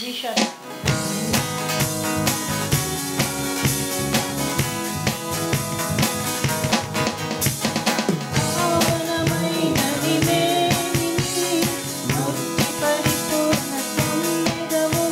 విషయాలు పావనమైనది మేనిని, ముక్తి పరిపూర్ణ సొమ్మెదవు.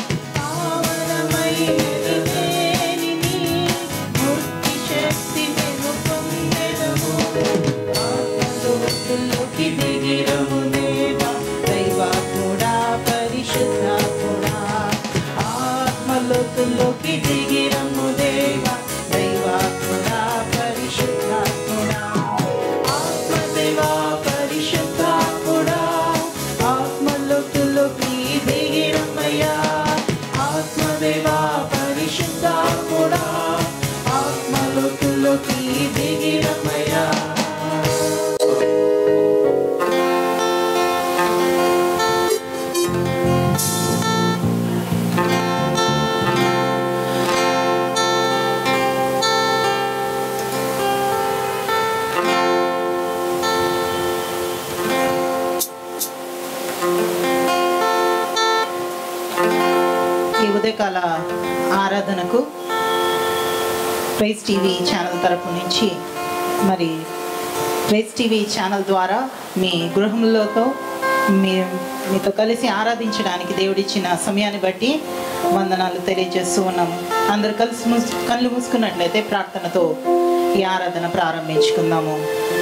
పావనమైనది మేనిని, ముక్తి శక్తి మేము పొందెదము. ఆత్మలోతుల్లోకి దిగిరము దేవా, దైవాత్ముడా, పరిశుద్ధాత్ముడా. ఆత్మలోతుల్లోకి దిగిరము దేవా, దైవాత్ముడా, పరిశుద్ధాత్ముడా. ఆత్మదేవా, పరిశుద్ధాత్ముడా, ఆత్మలోతుల్లోకి దిగిరమయ్యా. ఆత్మదేవా, పరిశుద్ధాత్ముడా, ఆత్మలోతుల్లోకి దిగిరమయ్యా. ఈ ఉదయకాల ఆరాధనకు ప్రైజ్ టీవీ ఛానల్ తరపు నుంచి మరి ప్రైజ్ టీవీ ఛానల్ ద్వారా మీ గృహంలోతో మీ మీతో కలిసి ఆరాధించడానికి దేవుడిచ్చిన సమయాన్ని బట్టి వందనాలు తెలియజేస్తూ ఉన్నాము అందరు కలిసి మూసు కళ్ళు మూసుకున్నట్లయితే ప్రార్థనతో ఈ ఆరాధన ప్రారంభించుకుందాము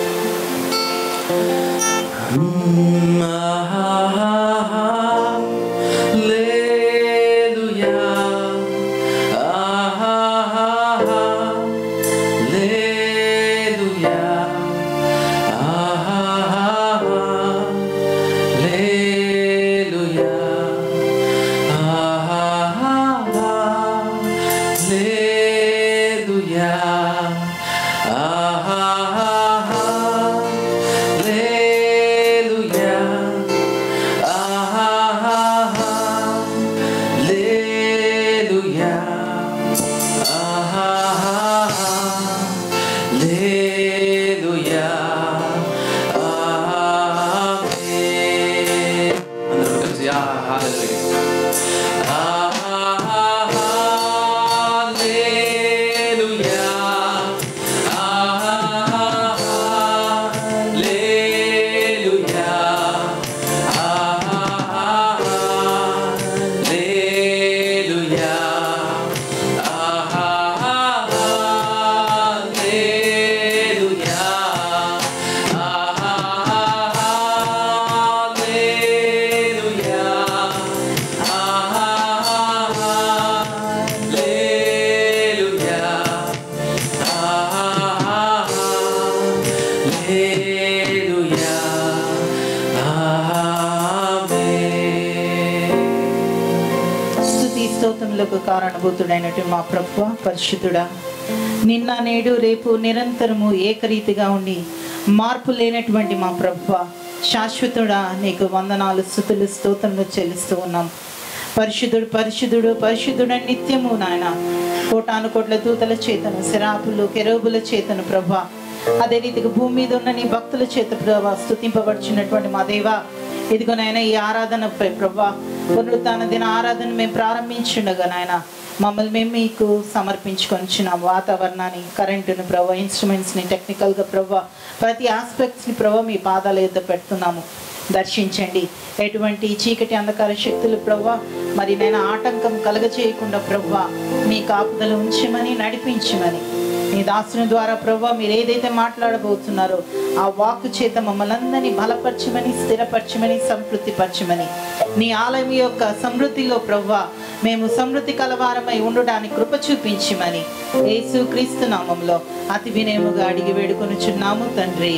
స్థుతి స్తోత్రములకు కారణభూతుడైనటువంటి మా ప్రభు పరిశుద్ధుడా నిన్న నేడు రేపు నిరంతరము ఏకరీతిగా ఉండి మార్పు లేనటువంటి మా ప్రభు శాశ్వతుడా నీకు వందనాలు స్థుతులు స్తోత్రములు చెల్లిస్తూ ఉన్నాం పరిశుద్ధుడు పరిశుద్ధుడు పరిశుద్ధుడని నిత్యము నాయన కోటాను కోట్ల దూతల చేతను శరాపులు కెరోబుల చేతను ప్రభా అదే రీతిగా భూమి మీద ఉన్న నీ భక్తుల చేత ప్రభా స్థుతింపబడుచున్నటువంటి మా దేవా ఇదిగో నాయన ఈ ఆరాధనపై ప్రభా పునరుత్న దిన ఆరాధన మేము ప్రారంభించుండగా నాయన మమ్మల్ని మేము మీకు సమర్పించుకొనిచ్చిన వాతావరణాన్ని కరెంటును ప్రభా ఇన్స్ట్రుమెంట్స్ని టెక్నికల్గా ప్రభా ప్రతి ఆస్పెక్ట్స్ని ప్రభా మీ పాదాల ఎద్ద పెడుతున్నాము దర్శించండి ఎటువంటి చీకటి అంధకార శక్తులు ప్రవ్వా మరి నేను ఆటంకం కలగచేయకుండా ప్రవ్వా మీ కాపుదల ఉంచమని నడిపించమని నీ దాసుని ద్వారా ప్రవ్వా మీరు ఏదైతే మాట్లాడబోతున్నారో ఆ వాక్కు చేత మమ్మల్ని అందరినీ బలపరచమని స్థిరపరచమని సంతృప్తిపరచమని నీ ఆలయం యొక్క సమృద్ధిలో ప్రవ్వా మేము సమృద్ధి కలవారమై ఉండడానికి కృప చూపించమని యేసు క్రీస్తు నామంలో అతి వినయముగా అడిగి వేడుకొనుచున్నాము తండ్రి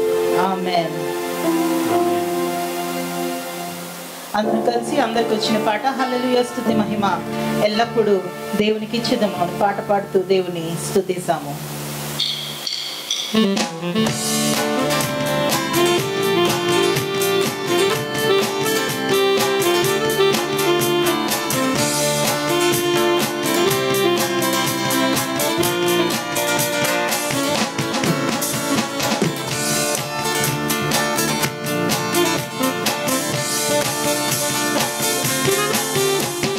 ఆమెన్ అందరూ కలిసి అందరికి వచ్చిన పాట హల్లెలూయా స్తుతి మహిమ ఎల్లప్పుడూ దేవునికి ఇచ్చేదము అని పాట పాడుతూ దేవుని స్తుతిస్తాము ఆ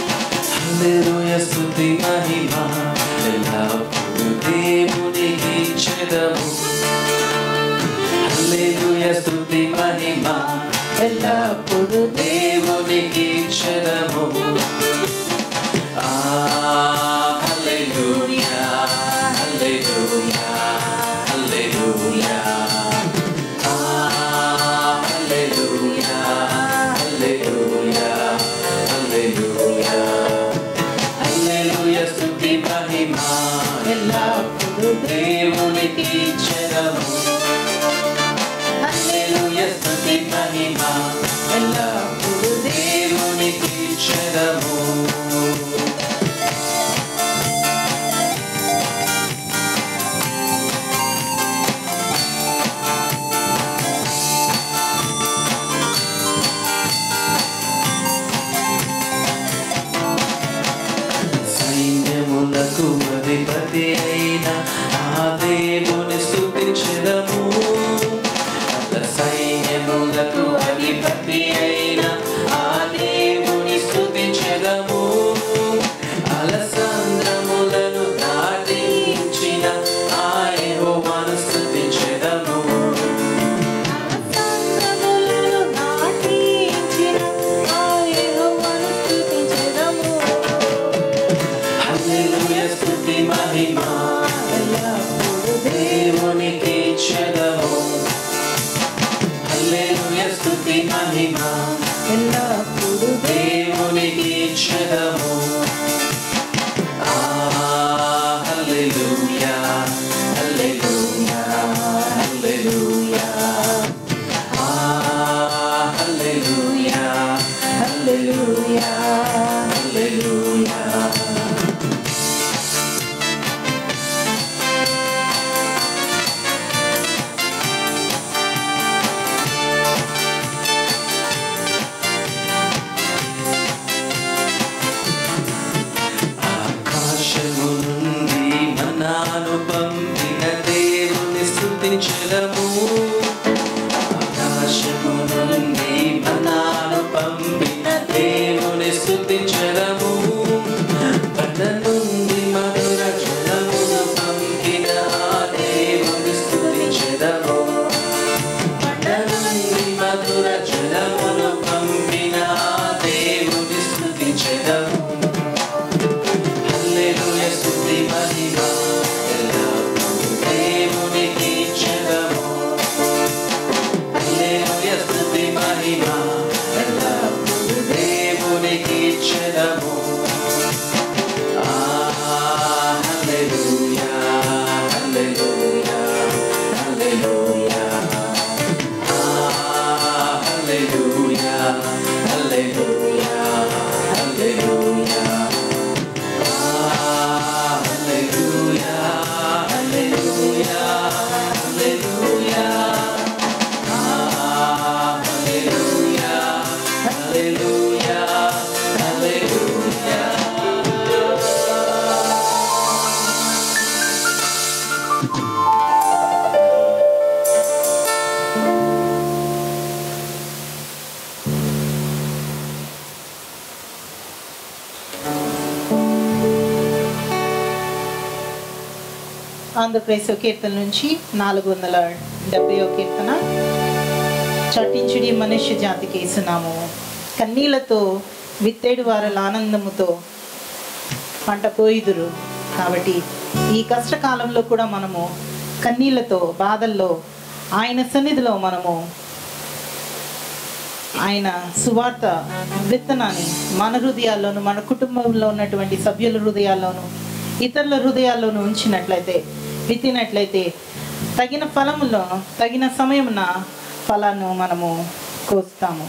స్తుతి మహిమ ఎల్లప్పుడు దేవునికి క్షరము ఆ హల్లెలూయా హల్లెలూయా హల్లెలూయా ఆ హల్లెలూయా హల్లెలూయా హల్లెలూయా హల్లెలూయా స్తుతి మహిమ ఎల్లప్పుడు దేవునికి క్షరము హల్లెలూయా స్తుతి మహిమ ఎల్లప్పుడు దేవునికి క్షరము సైన్యములకు అధిపతి అయిన ఆ దేవుని స్తుతించదము అత సైన్యములకు అధిపతి అయిన ఆ దేవుని స్తుతించదము అలసంద్రములను దాటించిన ఆ యెహోవాను స్తుతించదము సంగములను నాటించిన ఆ యెహోవాను స్తుతించెదము. హల్లెలూయా స్తుతి మహిమ ఎల్లప్పుడు దేవునికి చెదము హల్లెలూయా స్తుతి మహిమ ఎల్లప్పుడు దేవునికి చెదము ఆ హల్లెలూయా హల్లెలూయా హల్లెలూయా ఆ హల్లెలూయా హల్లెలూయా హల్లెలూయా ఆకాశము నుండి మన్నాను పంపిన దేవుని స్తుతించదము ఆకాశము నుండి మన్నాను పంపిన దేవుని స్తుతించదము పద నుండి మధుర జలమును పంపిన ఆ దేవుని స్తుతించదము పద నుండి మధుర జలమును పంపిన ఆ దేవుని స్తుతించదము హల్లెలూయా స్తుతి మహిమ ఎల్లప్పుడూ దేవునికి చెదము హల్లెలూయా స్తుతి మహిమ ఎల్లప్పుడూ దేవునికి చెదము ఆ హల్లెలూయా హల్లెలూయా హల్లెలూయా ఆ హల్లెలూయా హల్లెలూయా హల్లెలూయా Hallelujah, hallelujah, hallelujah. Ah, hallelujah, hallelujah, hallelujah. Andhra Pradesh కీర్తన నుంచి నాలుగు వందల డెబ్బై కీర్తన చట్టించుడి మనుష్య జాతికి వేస్తున్నాము కన్నీళ్లతో విత్తేడు వారల ఆనందముతో పంట కోయిదురు కాబట్టి ఈ కష్టకాలంలో కూడా మనము కన్నీళ్లతో బాధల్లో ఆయన సన్నిధిలో మనము ఆయన సువార్త విత్తనాన్ని మన హృదయాల్లోను మన కుటుంబంలో ఉన్నటువంటి సభ్యుల హృదయాల్లోను ఇతరుల హృదయాల్లోను ఉంచినట్లయితే విత్తినట్లయితే తగిన ఫలములను తగిన సమయమున ఫలాన్ని మనము కోస్తాము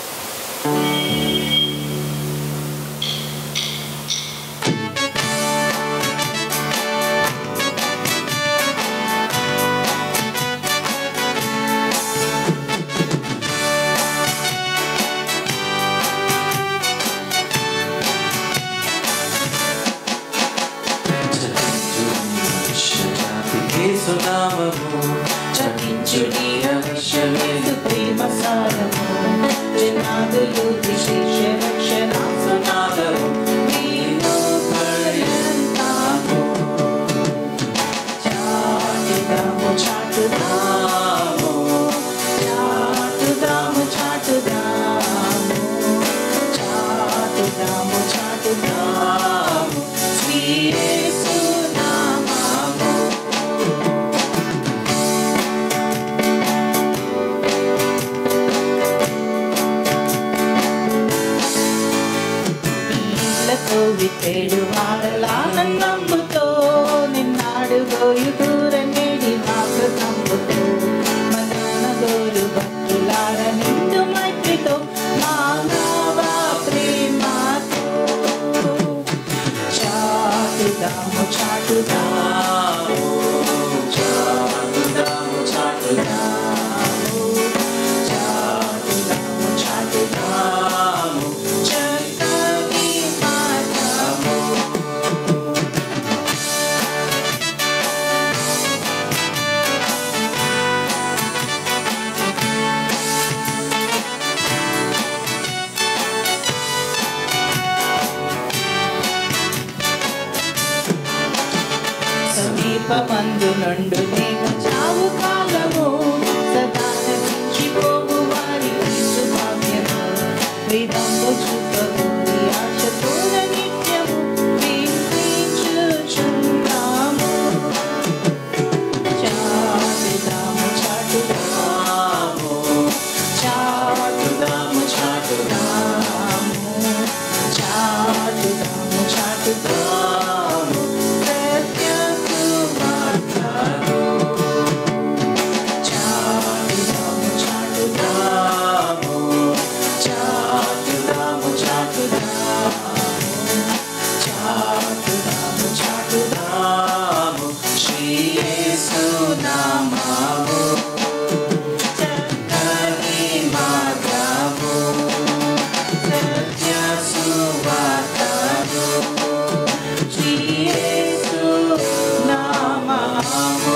యేసునామము చటించుడి అవశ్యమేదు ప్రేమ సారము జనాదులు విశేష రక్షణాసునాదము నీలో పర్యంతాము చాటుదాము చాటుదాము నాము ఏడు వారలానందముతో నిన్నాడు గోయు దూర నేడి మాకు నమ్ముతో మన గోరు భక్తులార నిండు మైత్రితో మానవ ప్రేమతో చాటుదాము చాటుదాము చాటుదాము చాటుదాము చాటుదాము చాటుదాము చక్కని మాటము సమీపమందు నుండు నేను చావు కాలము సదా నశించిపోవు వారి క్రీస్తు భాగ్యము వేదంలో చూపబోని ఆశతోన నిత్యము ప్రేమించుచున్నాము చాటుదాము చాటుదాము చాటుదాము చాటుదాము చాటుదాము చాటుదాము సత్య సువార్తను చాటుదాము చాటుదాము చాటుదాము చాటుదాము చాటుదాము చాటుదాము శ్రీ యేసు నామము చక్కని మార్గము సత్య సువార్తను శ్రీ యేసు నామము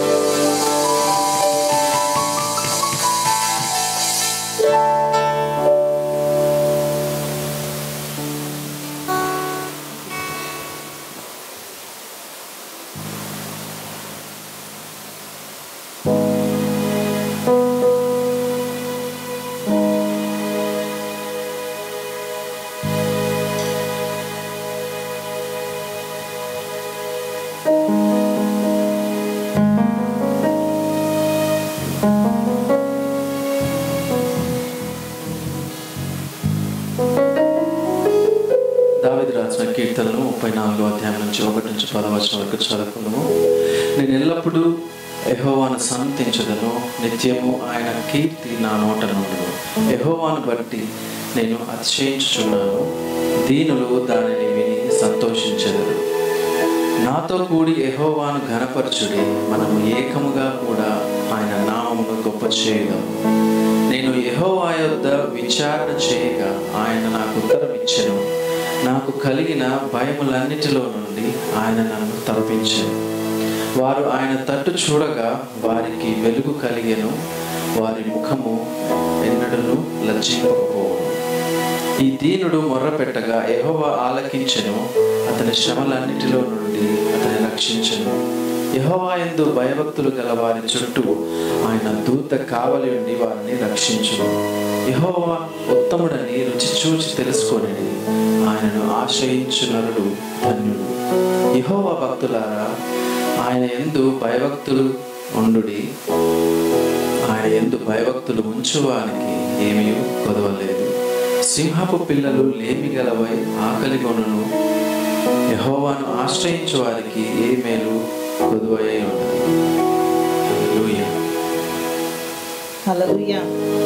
దావిది రాసిన కీర్తనలు ముప్పై నాలుగో అధ్యాయం నుంచి ఒకటి నుంచి పదవచనం వరకు చదువుకున్నాము నేను ఎల్లప్పుడూ యెహోవాను సన్నతించదను నిత్యము ఆయన కీర్తి నా నోట నుండును యెహోవాను బట్టి నేను అతిశయించుచున్నాను దీనులు దానిని విని సంతోషించదరు నాతో కూడి యెహోవాను ఘనపరచుడి మనము ఏకముగా కూడా ఆయన నామమును గొప్ప చేయదాము నేను యెహోవా యొద్ద విచారణ చేయగా ఆయన నాకు ఉత్తరం ఇచ్చెను నాకు కలిగిన భయములన్నిటిలో నుండి ఆయన నన్ను తప్పించెను వారు ఆయన తట్టు చూడగా వారికి వెలుగు కలిగెను వారి ముఖము ఎన్నడను లజ్జింపకపోవను ఈ దీనుడు మొర్రపెట్టగా యెహోవా ఆలకించెను అతని శ్రమలన్నిటిలో నుండి అతని రక్షించెను యెహోవా యందు భయభక్తులు గల వారి చుట్టూ ఆయన దూత కావలి ఉండి వారిని రక్షించును యెహోవా ఉత్తముడని రుచి చూచి తెలుసుకొని ఆయనను ఆశ్రయించు నరుడు ధన్యుడు యెహోవా భక్తులారా ఆయన ఎందు భయభక్తులు ఉండుడి ఆయన ఎందు భయభక్తులు ఉంచువానికి ఏమీ కొదవలేదు సింహపు పిల్లలు లేమి గలవై ఆకలి కొనును యహోవాను ఆశ్రయించు వారికి ఏ మేలు కొదువై ఉండదు హల్లెలూయా. హల్లెలూయా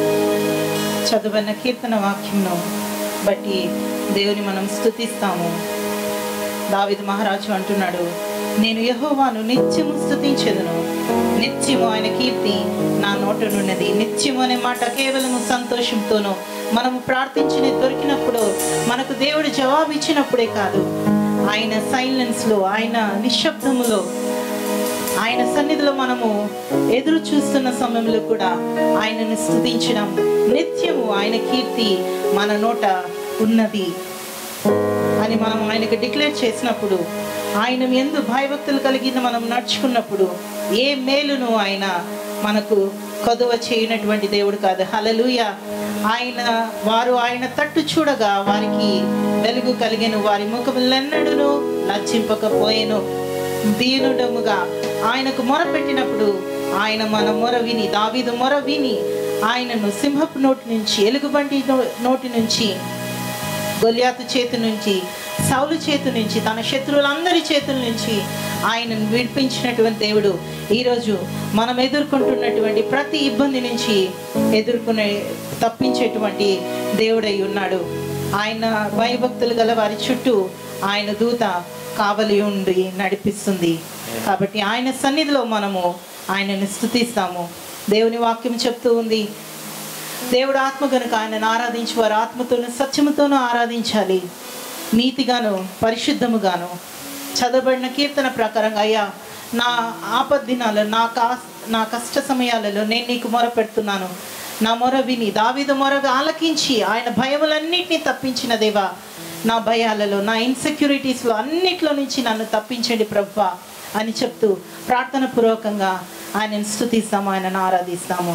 చదువన్న కీర్తన వాక్యంను బట్టి దేవుని మనం స్తుతిస్తాము దావిద్ మహారాజు అంటున్నాడు నేను యెహోవాను నిత్యము స్తుతించెదను నిత్యము ఆయన కీర్తి నా నోట నున్నది నిత్యము అనే మాట కేవలము సంతోషంతోనూ మనము ప్రార్థించిన దొరికినప్పుడు మనకు దేవుడు జవాబు ఇచ్చినప్పుడే కాదు ఆయన సైలెన్స్లో ఆయన నిశ్శబ్దములో ఆయన సన్నిధిలో మనము ఎదురు చూస్తున్న సమయంలో కూడా ఆయనను స్తుతించడం నిత్యము ఆయన కీర్తి మన నోట ఉన్నది అని మనం ఆయనకు డిక్లేర్ చేసినప్పుడు ఆయన ఎందు భయభక్తులు కలిగిన మనం నడుచుకున్నప్పుడు ఏ మేలును ఆయన మనకు కొదవ చేయనటువంటి దేవుడు కాదు హలలుయ ఆయన వారు ఆయన తట్టు చూడగా వారికి వెలుగు కలిగిన వారి ముఖములెన్నడును లజ్జింపకపోయేను దీనుడముగా ఆయనకు మొర పెట్టినప్పుడు ఆయన మన మొర విని దావీదు మొర విని ఆయనను సింహపు నోటి నుంచి ఎలుగుబంటి నో- నోటి నుంచి గొలియాతు చేతి నుంచి సౌలు చేతి నుంచి తన శత్రువులందరి చేతుల నుంచి ఆయనను విడిపించినటువంటి దేవుడు ఈరోజు మనం ఎదుర్కొంటున్నటువంటి ప్రతి ఇబ్బంది నుంచి ఎదుర్కొనే తప్పించేటువంటి దేవుడై ఉన్నాడు ఆయన భయభక్తులు గల వారి చుట్టూ ఆయన దూత కావలి ఉండి నడిపిస్తుంది కాబట్టి ఆయన సన్నిధిలో మనము ఆయనను స్థుతిస్తాము దేవుని వాక్యం చెప్తూ ఉంది దేవుడు ఆత్మ కనుక ఆయనను ఆరాధించి వారు ఆత్మతోనూ సత్యముతోనూ ఆరాధించాలి నీతిగాను పరిశుద్ధముగాను చదవబడిన కీర్తన ప్రకారంగా అయ్యా నా ఆపద్దినాలు నా కా నా కష్ట సమయాలలో నేను నీకు మొర పెడుతున్నాను నా మొర విని దావిద మొర ఆలకించి ఆయన భయములన్నిటినీ తప్పించిన దేవా నా భయాలలో నా ఇన్సెక్యూరిటీస్లో అన్నిట్లో నుంచి నన్ను తప్పించండి ప్రభా అని చెప్తూ ప్రార్థన పూర్వకంగా ఆయనను స్థుతిస్తాము ఆయనను ఆరాధిస్తాము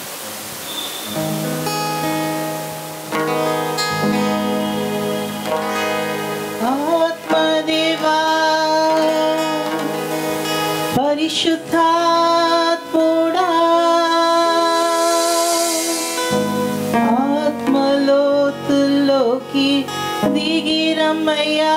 ఆత్మదేవా పరిశుద్ధాత్ముడా ఆత్మలోతుల్లోకి దిగిరమ్మయ్యా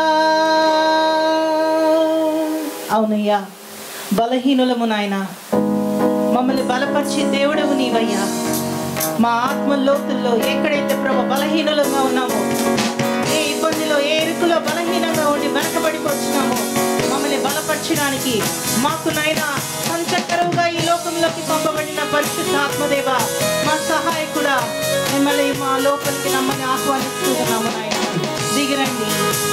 అవునయ్యా బలహీనులము నాయన మమ్మల్ని బలపరిచి దేవుడవు నీవయ్యా మా ఆత్మ లోతుల్లో ఎక్కడైతే ప్రభు బలహీనులుగా ఉన్నామో ఏ ఇబ్బందిలో ఏ ఇరుకులో బలహీనంగా ఉండి వెనకబడిపోతున్నామో మమ్మల్ని బలపరచడానికి మాకు నైనా సంచకరువుగా ఈ లోకంలోకి పంపబడిన పరిశుద్ధ ఆత్మదేవ మా సహాయకుడా మిమ్మల్ని మా లోపలికి నమ్మని ఆహ్వానిస్తూ ఉన్నాము నాయన దిగిరండి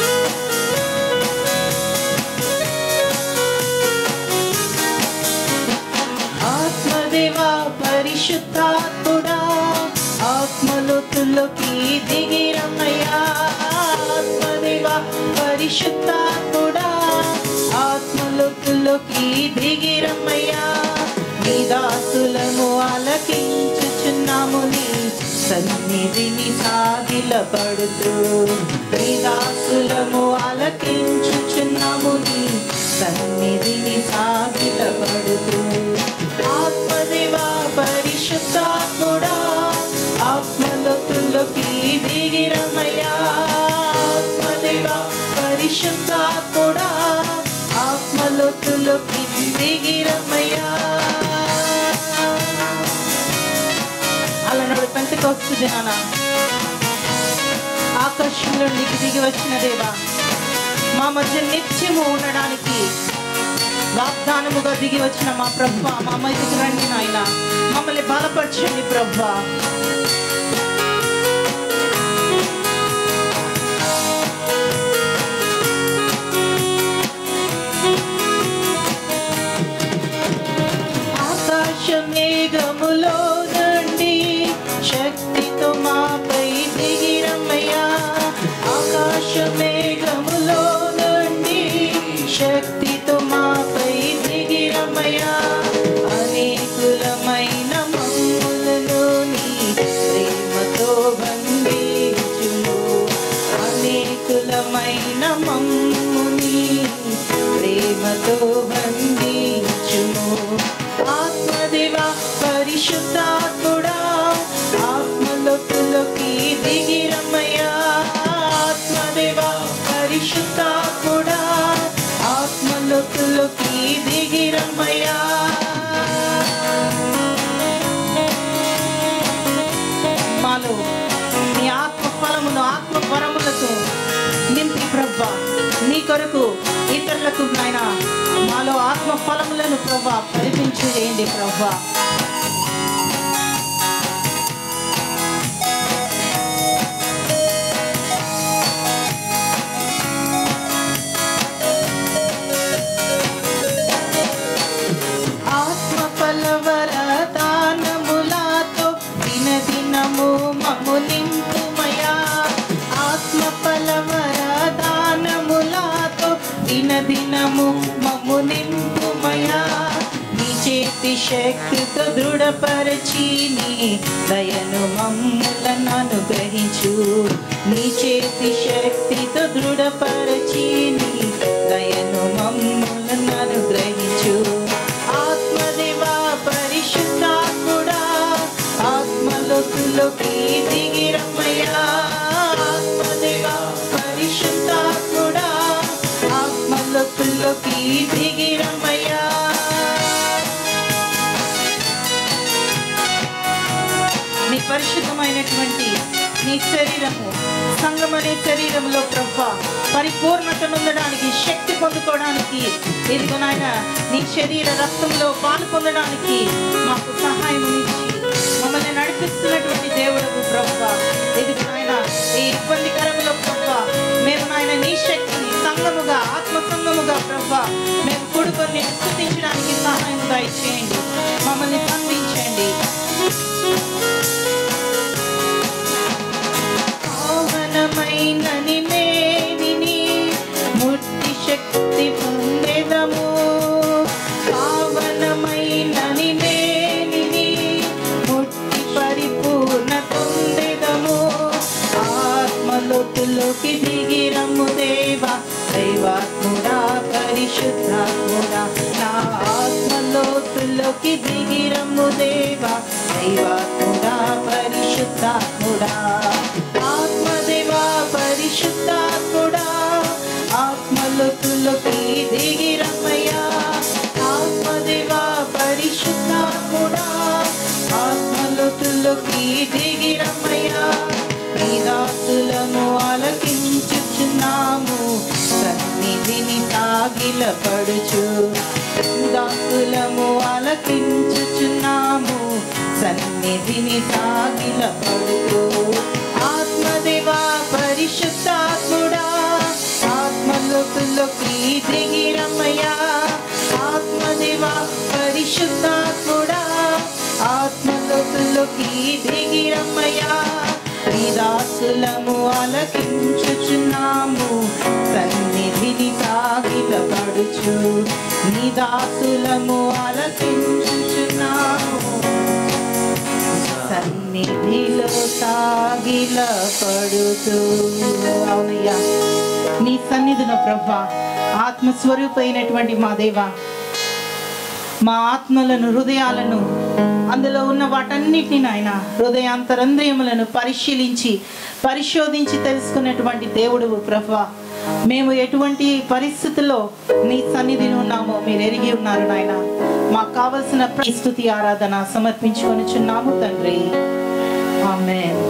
ఆత్మదేవా పరిశుద్ధాత్ముడా ఆత్మలోతుల్లోకి దిగిరమ్మయ్యా ఆత్మదేవా పరిశుద్ధాత్ముడా ఆత్మలోతుల్లోకి దిగిరమ్మయ్యా నీ దాసులను ఆలకించుచున్నాము నీ సన్నిధిని సాగిల పడుతూ నీ దాసులము ఆలకించుచున్నాము నీ సన్నిధిని సాగిల పడుతూ ఆత్మదేవా పరిశుద్ధాత్ముడా ఆత్మలోతుల్లోకి దిగిరమయ్యా ఆత్మదేవా పరిశుద్ధాత్ముడా ఆత్మలోతుల్లోకి దిగిరమయ్యా అలనాడు పెంతకొస్తుంది నాన్న ఆకాశంలో నీకు దిగి వచ్చిన దేవా మా మధ్య నిత్యము ఉండడానికి వాగ్దానముగా దిగి వచ్చిన మా ప్రభ మా మధ్యకు రండి నాయన మమ్మల్ని బలపరచండి ప్రభ ఆకాశ మేఘములో నుండి శక్తితో మాపై దిగిరమ్మయ్యా ఆకాశ మేఘములో నుండి శక్తితో మాపై దిగిరమ్మయ్యా అనేకులమైన మమ్ములను నీ ప్రేమతో బంధించుము అనేకులమైన మమ్ముని ప్రేమతో బంధించుము ఆత్మదేవా పరిశుద్ధాత్ముడా ఆత్మలోతులోకి దిగిరమ్మయ్యా ఆత్మదేవా పరిశుద్ధాత్ముడా ఆత్మలోతులోకి దిగిరమ్మయ్యా మాలో నీ ఆత్మ ఫలమును ఆత్మ వరములతో నింపి ప్రభా నీ కొరకు ఇతరులకు నాయన మాలో ఆత్మ ఫలములను ప్రభా ఫలిపించి చేయండి ప్రభా ఆత్మ ఫలవర దానములతో దిన దినము మము నింపుమయా ఆత్మ ఫలవర దానములతో దిన దినము మము నింపుమయా నీ చేతి శక్తితో దృఢపరచి నీ దయను మమ్ములను అనుగ్రహించు నీ చేతి శక్తితో దృఢపరచి నీ దయను మమ్ములను అనుగ్రహించు ఆత్మదేవా పరిశుద్ధాత్ముడా ఆత్మలోతులోకి దిగిరమ్మయ్యా ఆత్మదేవా పరిశుద్ధాత్మ లోతుల్లోకి దిగిరమ్మయ్యా నీ పరిశుద్ధమైనటువంటి నీ శరీరము సంఘం అనే శరీరంలో ప్రభ పరిపూర్ణత పొందడానికి శక్తి పొందుకోవడానికి ఇదిగో నాయన నీ శరీర రక్తంలో పాలు పొందడానికి మాకు సహాయం ఇచ్చి మమ్మల్ని నడిపిస్తున్నటువంటి దేవుడు ప్రభ ఇదిగో నాయన ఈ ఇబ్బందికరంలో ప్రభ మేము నాయన నీ శక్తిని సంఘముగా ఆత్మ సంఘముగా ప్రభ మేము కూడుకొని స్థుతించడానికి సహాయం దయచేయండి మమ్మల్ని సంధించండి పావనమైనని మేనిని ముట్టి శక్తి పొందెదము పావనమైనని మేనిని ముట్టి పరిపూర్ణ పొందెదము ఆత్మలోతులోకి దిగిరము దేవా దైవాత్ముడా పరిశుద్ధాత్ముడా నా ఆత్మలోతులోకి దిగిరము దేవా దైవాత్ముడా పరిశుద్ధాత్ముడా ఆత్మదేవా పరిశుద్ధాత్ముడా ఆత్మలోతులోకి దిగిరమయ్యా ఆత్మదేవా పరిశుద్ధాత్ముడా ఆత్మలోతులోకి దిగిరమయ్యా నీ దాసులము ఆలకించుచున్నాము సన్నిధిని సాగిలపడుచు దాసులము ఆలకించుచున్నాము సన్నిధిని సాగిలపడుతూ ఆత్మదేవా పరిశుద్ధాత్ముడా ఆత్మలోతులోకి దిగిరమయ్యా ఆత్మదేవా పరిశుద్ధాత్ముడా ఆత్మలోతులోకి దిగిరమయ్యా నీ దాసులము ఆలకించుచున్నాము సన్నిధిని సాగిలపడుచు నీ దాసులము ఆలకించుచున్నాము సన్నిధిలో సాగిలపడుతూ అవునయ్యా నీ సన్నిధిలో ప్రభా ఆత్మస్వరూపైనటువంటి మా దేవా మా ఆత్మలను హృదయాలను అందులో ఉన్న వాటన్నిటిని నాయన హృదయాంతరంద్రియములను పరిశీలించి పరిశోధించి తెలుసుకున్నటువంటి దేవుడు ప్రభా మేము ఎటువంటి పరిస్థితుల్లో నీ సన్నిధిని ఉన్నామో మీరు ఎరిగి ఉన్నారు నాయన మాకు కావలసిన స్తుతి ఆరాధన సమర్పించుకొనిచున్నాము తండ్రి ఆమేన్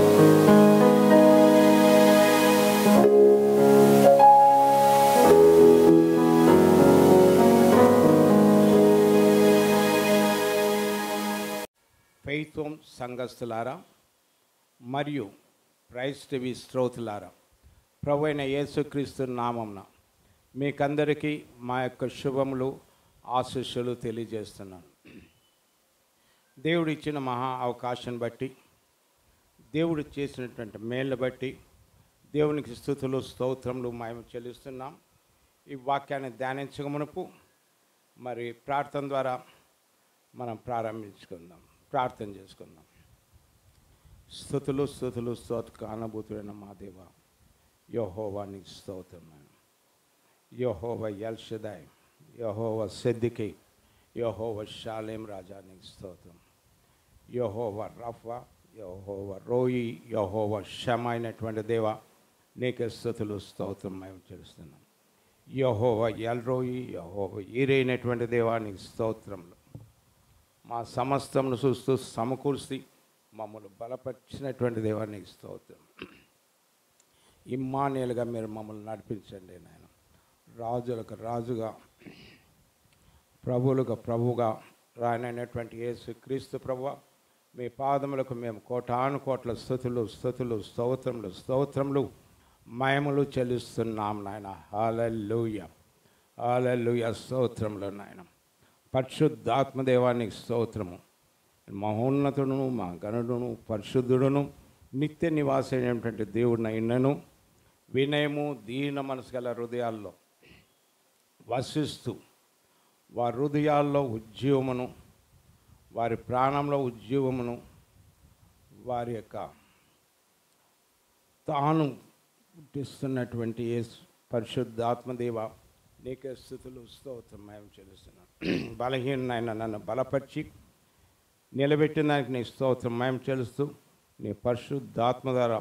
ఫెయిత్వం సంఘస్థులారా మరియు ప్రైస్ టీవీ శ్రోతులారా ప్రభు అయిన యేసుక్రీస్తు నామంన మీకందరికీ మా యొక్క శుభములు ఆశీస్సులు తెలియజేస్తున్నాను దేవుడు ఇచ్చిన మహా అవకాశం బట్టి దేవుడు చేసినటువంటి మేళ్ళ బట్టి దేవునికి స్థుతులు స్తోత్రములు మేము చెల్లిస్తున్నాం ఈ వాక్యాన్ని ధ్యానించకమునుపు మరి ప్రార్థన ద్వారా మనం ప్రారంభించుకుందాం ప్రార్థన చేసుకుందాం స్థుతులు స్థుతులు స్తోత్ర అనుభూతుడైన మా దేవ యహోవా నీకు స్తోత్రమైన యహోవ యల్షదాయ్ యహోవ సిద్దికి యహోవ షాలేం రాజా నీకు స్తోత్రం యహోవ రఫా యహోవ రోయి యహోవ షమ అయినటువంటి దేవ నీకే స్థుతులు స్తోత్రం మేము చేస్తున్నాం యహోవ ఎల్రోయి యహోవ ఈరైనటువంటి దేవా నీకు స్తోత్రములు మా సమస్తమును చూస్తూ సమకూర్చి మమ్మల్ని బలపరిచినటువంటి దేవానికి స్తోత్రం ఇమ్మానేలుగా మీరు మమ్మల్ని నడిపించండి నాయన రాజులకు రాజుగా ప్రభువులకు ప్రభువుగా రాయనైనటువంటి యేసు క్రీస్తు ప్రభు మీ పాదములకు మేము కోటాను కోట్ల స్థుతులు స్థుతులు స్తోత్రములు స్తోత్రములు మయములు చెల్లిస్తున్నాం నాయన హాలూయ హాలూయ స్తోత్రములు నాయన పరిశుద్ధాత్మదేవానికి స్తోత్రము మహోన్నతుడును మా గణుడును పరిశుద్ధుడును నిత్య నివాసమైనటువంటి దేవుడిన ఇన్నను వినయము దీన మనసు గల హృదయాల్లో వసిస్తూ వారి హృదయాల్లో ఉద్యోగమును వారి ప్రాణంలో ఉద్యోగమును వారి యొక్క తాను పుట్టిస్తున్నటువంటి ఏ పరిశుద్ధాత్మదేవ నీకే స్థుతులు స్తోత్రం మేము చెల్లిస్తున్నాను బలహీనైన నన్ను బలపరిచి నిలబెట్టిన దానికి నీ స్తోత్రం మేము చెల్లిస్తూ నీ పరిశుద్ధాత్మ ద్వారా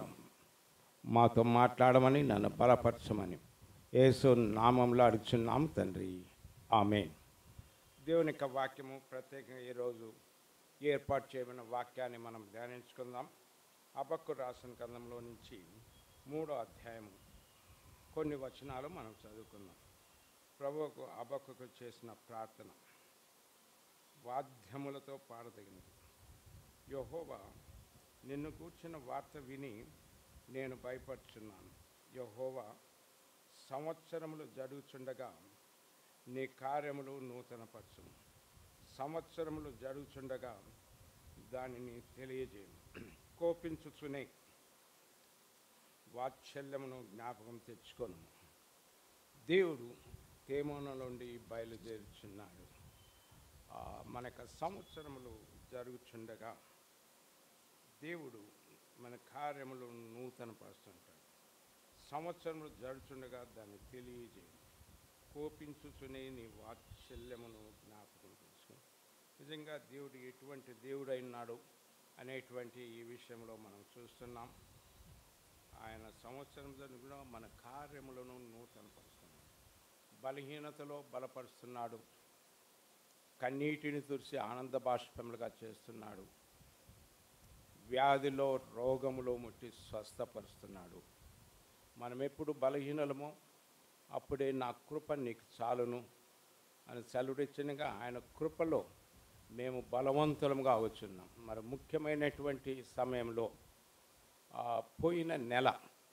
మాతో మాట్లాడమని నన్ను బలపరచమని యేసు నామంలో అడుగుచున్నాం తండ్రి ఆమె దేవుని యొక్క వాక్యము ప్రత్యేకంగా ఈరోజు ఏర్పాటు చేయబడిన వాక్యాన్ని మనం ధ్యానించుకుందాం అబక్కు రాసిన గ్రంథంలో నుంచి మూడో అధ్యాయము కొన్ని వచనాలు మనం చదువుకుందాం ప్రభువుకు అబక్కుకు చేసిన ప్రార్థన వాద్యములతో పాడదగినది యహోవా నిన్ను కూర్చున్న వార్త విని నేను భయపడుచున్నాను యహోవా సంవత్సరములు జరుగుచుండగా నీ కార్యములు నూతనపరచును సంవత్సరములు జరుగుచుండగా దానిని తెలియజేయను కోపించుచునే వాత్సల్యమును జ్ఞాపకం తెచ్చుకొను దేవుడు తేమోన నుండి బయలుదేరుచున్నాడు ఆ, మనకు సంవత్సరములు జరుగుచుండగా దేవుడు మన కార్యములు నూతనపరుస్తుంటాడు సంవత్సరములు జరుగుచుండగా దాన్ని తెలియజేయను కోపించుచునే నీ వాత్సల్యమును జ్ఞాపకం తెచ్చుకుని నిజంగా దేవుడు ఎటువంటి దేవుడైనాడు అనేటువంటి ఈ విషయంలో మనం చూస్తున్నాం ఆయన సంవత్సరం కూడా మన కార్యములను నూతనపరుస్తున్నాడు బలహీనతలో బలపరుస్తున్నాడు కన్నీటిని తుడిచి ఆనంద బాష్పములుగా చేస్తున్నాడు వ్యాధిలో రోగములో ముట్టి స్వస్థపరుస్తున్నాడు మనం ఎప్పుడు బలహీనలమో అప్పుడే నా కృప నీకు చాలును అని సెలవుడిచ్చినగా ఆయన కృపలో మేము బలవంతులంగా వచ్చున్నాం మరి ముఖ్యమైనటువంటి సమయంలో ఆ, పోయిన నెల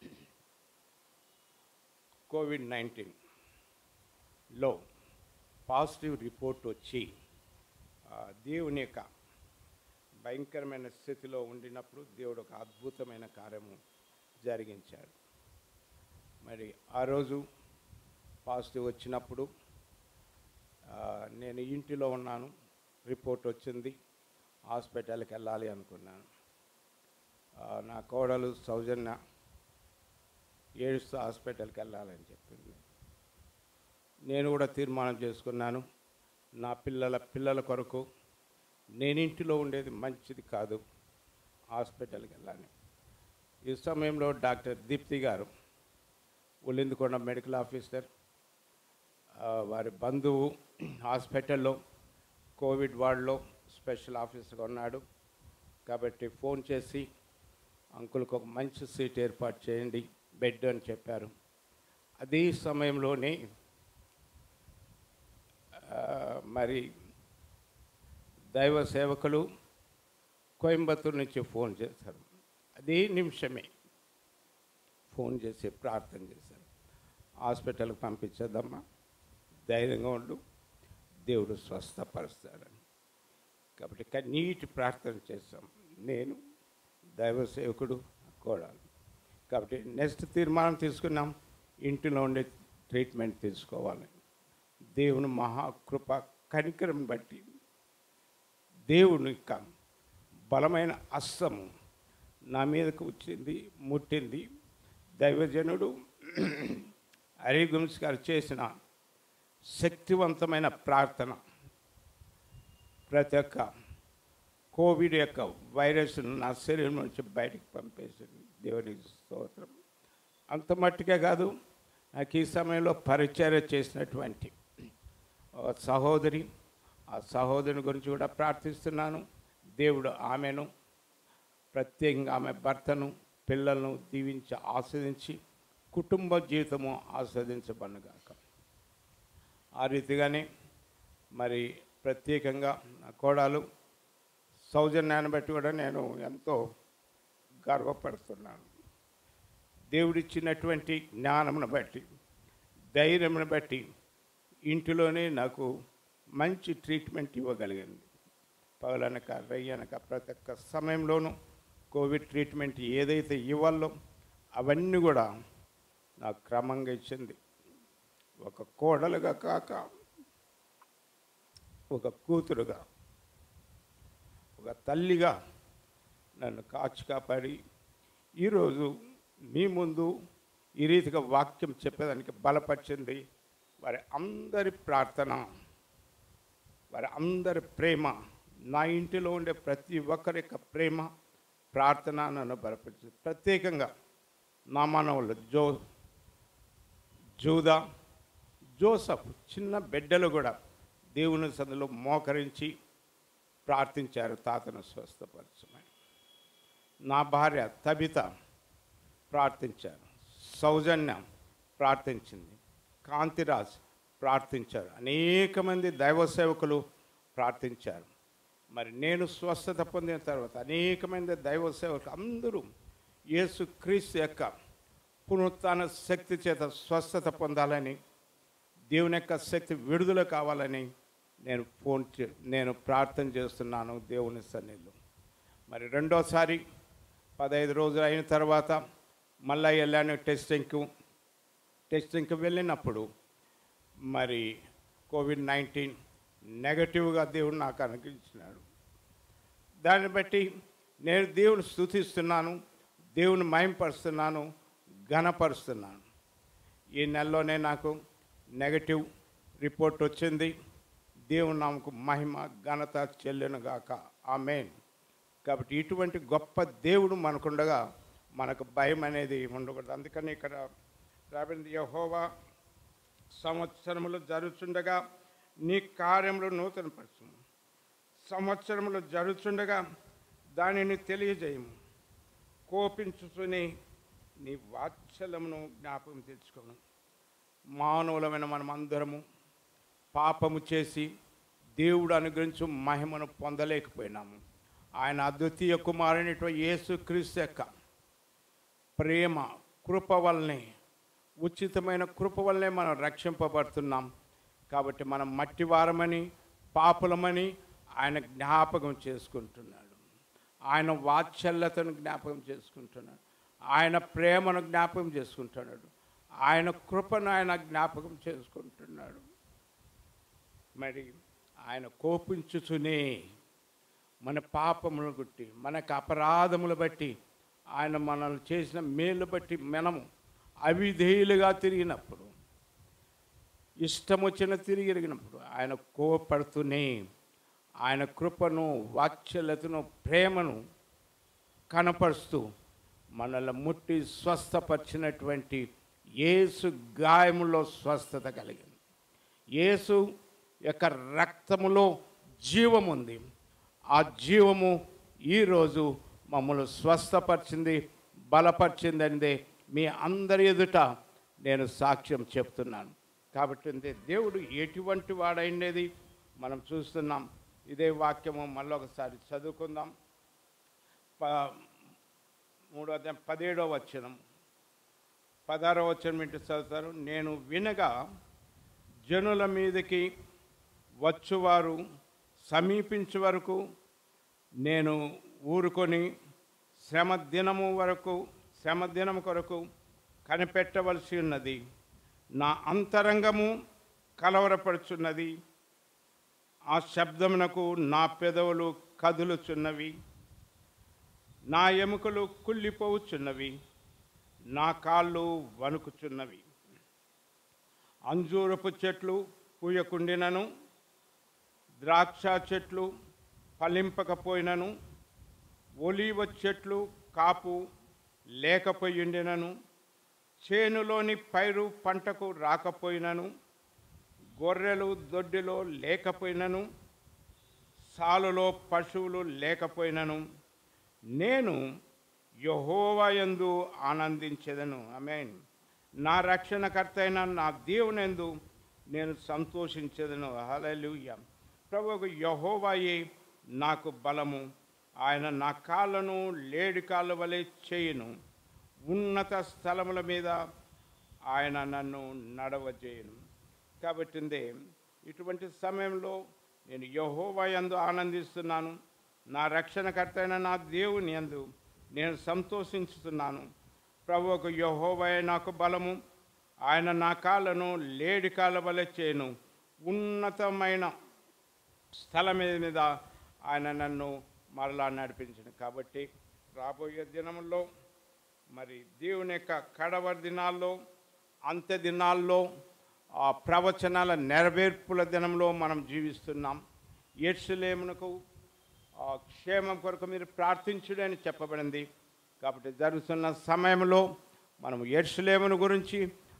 కోవిడ్ నైన్టీన్లో పాజిటివ్ రిపోర్ట్ వచ్చి ఆ, దేవుని యొక్క భయంకరమైన స్థితిలో ఉండినప్పుడు దేవుడు ఒక అద్భుతమైన కార్యము జరిగించాడు మరి ఆ రోజు పాజిటివ్ వచ్చినప్పుడు ఆ, నేను ఇంటిలో ఉన్నాను రిపోర్ట్ వచ్చింది హాస్పిటల్కి వెళ్ళాలి అనుకున్నాను ఆ, నా కోడలు సౌజన్య ఏడుస్తూ హాస్పిటల్కి వెళ్ళాలని చెప్పింది నేను కూడా తీర్మానం చేసుకున్నాను నా పిల్లల పిల్లల కొరకు నేను ఇంటిలో ఉండేది మంచిది కాదు హాస్పిటల్కి వెళ్ళాలి ఈ సమయంలో డాక్టర్ దీప్తి గారు ఉలిందుకొండ మెడికల్ ఆఫీసర్ ఆ, వారి బంధువు హాస్పిటల్లో కోవిడ్ వార్డులో స్పెషల్ ఆఫీసర్గా ఉన్నాడు కాబట్టి ఫోన్ చేసి అంకుల్కి ఒక మంచి సీట్ ఏర్పాటు చేయండి బెడ్ అని చెప్పారు అదే సమయంలోనే ఆ, మరి దైవ సేవకులు కోయంబత్తూరు నుంచి ఫోన్ చేశారు అదే నిమిషమే ఫోన్ చేసి ప్రార్థన చేశారు హాస్పిటల్కి పంపించేద్దామా ధైర్యంగా ఉండు దేవుడు స్వస్థపరుస్తాడని కాబట్టి కన్నీటి ప్రార్థన చేస్తాం నేను దైవ సేవకుడు కోడాలి కాబట్టి నెక్స్ట్ తీర్మానం తీసుకున్నాం ఇంటిలో ఉండే ట్రీట్మెంట్ తీసుకోవాలి దేవుని మహాకృప కనికరం బట్టి దేవుని యొక్క బలమైన అస్సము నా మీదకు వచ్చింది ముట్టింది దైవజనుడు హరిగుంస్ గారు చేసిన శక్తివంతమైన ప్రార్థన ప్రతి ఒక్క కోవిడ్ యొక్క వైరస్ నా శరీరం నుంచి బయటికి పంపేసింది దేవుని స్తోత్రం అంత మట్టుకే కాదు నాకు ఈ సమయంలో పరిచర్య చేసినటువంటి ఒక సహోదరి ఆ సహోదరుని గురించి కూడా ప్రార్థిస్తున్నాను దేవుడు ఆమెను ప్రత్యేకంగా ఆమె భర్తను పిల్లలను దీవించి ఆస్వాదించి కుటుంబ జీవితము ఆస్వాదించబడుగాక ఆ రీతిగానే మరి ప్రత్యేకంగా నా కోడలు సౌజన్యాన్ని బట్టి కూడా నేను ఎంతో గర్వపడుతున్నాను దేవుడిచ్చినటువంటి జ్ఞానమును బట్టి ధైర్యమును బట్టి ఇంటిలోనే నాకు మంచి ట్రీట్మెంట్ ఇవ్వగలిగింది పగలనక రయ్యనక ప్రతి ఒక్క సమయంలోనూ కోవిడ్ ట్రీట్మెంట్ ఏదైతే ఇవ్వాలో అవన్నీ కూడా నాకు క్రమంగా ఇచ్చింది ఒక కోడలుగా కాక ఒక కూతురుగా ఒక తల్లిగా నన్ను కాచి కాపాడి ఈరోజు మీ ముందు ఈ రీతిగా వాక్యం చెప్పేదానికి బలపరిచింది వారి అందరి ప్రార్థన వారి అందరి ప్రేమ నా ఇంటిలో ఉండే ప్రతి ఒక్కరి యొక్క ప్రేమ ప్రార్థన నన్ను బలపరిచింది ప్రత్యేకంగా నా మనవులు జో జూదా జోసఫ్ చిన్న బిడ్డలు కూడా దేవుని సందులో మోకరించి ప్రార్థించారు తాతను స్వస్థపరచమని నా భార్య తబిత ప్రార్థించారు సౌజన్య ప్రార్థించింది కాంతిరాజ్ ప్రార్థించారు అనేక మంది దైవ సేవకులు ప్రార్థించారు మరి నేను స్వస్థత పొందిన తర్వాత అనేక మంది దైవ సేవకులు అందరూ యేసు క్రీస్తు యొక్క పునరుత్థాన శక్తి చేత స్వస్థత పొందాలని దేవుని యొక్క శక్తి విడుదల కావాలని నేను ఫోన్ చే నేను ప్రార్థన చేస్తున్నాను దేవుని సన్నిధిలో మరి రెండోసారి పదహైదు రోజులు అయిన తర్వాత మళ్ళీ వెళ్ళాను టెస్టింగ్కు టెస్టింగ్కి వెళ్ళినప్పుడు మరి కోవిడ్ నైన్టీన్ నెగటివ్గా దేవుడు నాకు అనుగ్రహించినాడు దాన్ని బట్టి నేను దేవుని స్థుతిస్తున్నాను దేవుని మయంపరుస్తున్నాను ఘనపరుస్తున్నాను ఈ నెలలోనే నాకు నెగటివ్ రిపోర్ట్ వచ్చింది దేవుని నామకు మహిమ ఘనత చెల్లునుగాక ఆమెన్ కాబట్టి ఇటువంటి గొప్ప దేవుడు మనకుండగా మనకు భయం అనేది ఉండకూడదు అందుకని ఇక్కడ రాబింది యహోవా సంవత్సరములు జరుగుతుండగా నీ కార్యములు నూతనపరచు సంవత్సరములు జరుగుతుండగా దానిని తెలియజేయము కోపించుకుని నీ వాత్సల్యమును జ్ఞాపకం తెచ్చుకోను మానవులమైన మనం అందరము పాపము చేసి దేవుడు అనుగ్రహించు మహిమను పొందలేకపోయినాము ఆయన అద్వితీయ కుమారునిటువంటి యేసుక్రీస్తు యొక్క ప్రేమ కృప వల్లనే ఉచితమైన కృప వల్లనే మనం రక్షింపబడుతున్నాం కాబట్టి మనం మట్టివారమని పాపులమని ఆయన జ్ఞాపకం చేసుకుంటున్నాడు ఆయన వాత్సల్యతను జ్ఞాపకం చేసుకుంటున్నాడు ఆయన ప్రేమను జ్ఞాపకం చేసుకుంటున్నాడు ఆయన కృపను ఆయన జ్ఞాపకం చేసుకుంటున్నాడు మరి ఆయన కోపించుచునే మన పాపములను గుట్టి మనకు అపరాధములు బట్టి ఆయన మనల్ని చేసిన మేలు బట్టి మనము అవిధేయులుగా తిరిగినప్పుడు ఇష్టం వచ్చిన తిరిగినప్పుడు ఆయన కోపడుతూనే ఆయన కృపను వాత్సల్యతను ప్రేమను కనపరుస్తూ మనల్ని ముట్టి స్వస్థపరిచినటువంటి యేసు గాయములో స్వస్థత కలిగింది యేసు యొక్క రక్తములో జీవం ఉంది ఆ జీవము ఈరోజు మమ్మల్ని స్వస్థపరిచింది బలపరిచింది అనేది మీ అందరి ఎదుట నేను సాక్ష్యం చెప్తున్నాను కాబట్టి అంటే దేవుడు ఎటువంటి వాడైనది మనం చూస్తున్నాం ఇదే వాక్యము మళ్ళొకసారి చదువుకుందాం ప మూడో అధ్యాయం పదిహేడో వచనం పదహారో వచనం ఏంటి చదువుతారు నేను వినగా జనుల మీదకి వచ్చువారు సమీపించే వరకు నేను ఊరుకొని శ్రమ దినము వరకు శ్రమ దినము కొరకు కనిపెట్టవలసి ఉన్నది నా అంతరంగము కలవరపడుచున్నది ఆ శబ్దమునకు నా పెదవులు కదులుచున్నవి నా ఎముకలు కుళ్ళిపోవుచున్నవి నా కాళ్ళు వణుకుచున్నవి అంజూరపు చెట్లు పూయకుండినను ద్రాక్ష చెట్లు ఫలింపకపోయినను ఒలీవ చెట్లు కాపు లేకపోయిండినను చేనులోని పైరు పంటకు రాకపోయినను గొర్రెలు దొడ్డిలో లేకపోయినను సాలులో పశువులు లేకపోయినను నేను యహోవయందు ఆనందించేదను ఆమేన్ నా రక్షణకర్త అయిన నా దేవునందు నేను సంతోషించేదను హల్లెలూయా ప్రభువు యహోవాయే నాకు బలము ఆయన నా కాళ్ళను లేడి కాళ్ళ వలె చేయును ఉన్నత స్థలముల మీద ఆయన నన్ను నడవజేయను కాబట్టి ఇందే ఇటువంటి సమయంలో నేను యహోవా యందు ఆనందిస్తున్నాను నా రక్షణకర్త అయిన నా దేవుని యందు నేను సంతోషించుతున్నాను ప్రభు ఒక యహోవయ నాకు బలము ఆయన నా కాళ్ళను లేడి కాళ్ళ వలె చేయను ఉన్నతమైన స్థలం మీద ఆయన నన్ను మరలా నడిపించను కాబట్టి రాబోయే దినముల్లో మరి దేవుని యొక్క కడవరి దినాల్లో అంత్య దినాల్లో ఆ ప్రవచనాల నెరవేర్పుల దినంలో మనం జీవిస్తున్నాం ఎర్సులేమునకు ఆ క్షేమం కొరకు మీరు ప్రార్థించుడు అని చెప్పబడింది కాబట్టి జరుగుతున్న సమయంలో మనం ఎర్సులేమును గురించి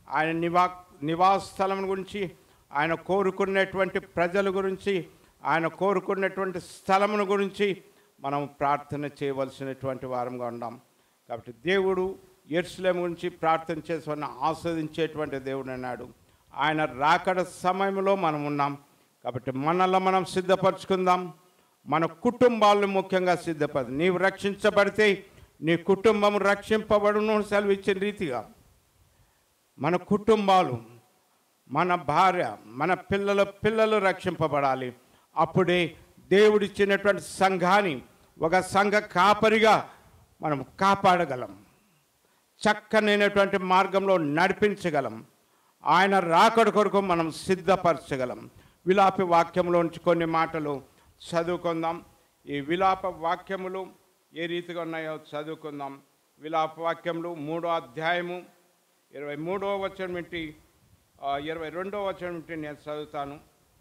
ఆయన నివా నివాస స్థలం గురించి ఆయన కోరుకున్నటువంటి ప్రజల గురించి ఆయన కోరుకున్నటువంటి స్థలమును గురించి మనం ప్రార్థన చేయవలసినటువంటి వారంగా ఉన్నాం కాబట్టి దేవుడు ఎరుసలేం గురించి ప్రార్థన చేసుకుని ఆస్వాదించేటువంటి దేవుడు అన్నాడు ఆయన రాకడ సమయంలో మనం ఉన్నాం కాబట్టి మనల్ని మనం సిద్ధపరచుకుందాం మన కుటుంబాలను ముఖ్యంగా సిద్ధపడి నీవు రక్షించబడితే నీ కుటుంబం రక్షింపబడును సెలవిచ్చిన రీతిగా మన కుటుంబాలు మన భార్య మన పిల్లల పిల్లలు రక్షింపబడాలి అప్పుడే దేవుడిచ్చినటువంటి సంఘాన్ని ఒక సంఘ కాపరిగా మనం కాపాడగలం చక్కనైనటువంటి మార్గంలో నడిపించగలం ఆయన రాకడ కొరకు మనం సిద్ధపరచగలం విలాప వాక్యంలోంచి కొన్ని మాటలు చదువుకుందాం ఈ విలాప వాక్యములు ఏ రీతిగా ఉన్నాయో చదువుకుందాం విలాప వాక్యములు మూడో అధ్యాయము ఇరవై మూడో వచనం నుండి ఆ, ఇరవై రెండో వచనం నుండి నేను చదువుతాను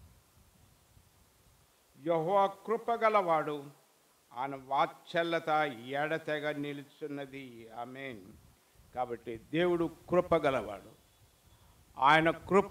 యహో కృపగలవాడు ఆయన వాత్సల్యత ఎడతెగ నిలుచున్నది ఆమెన్ కాబట్టి దేవుడు కృపగలవాడు ఆయన కృప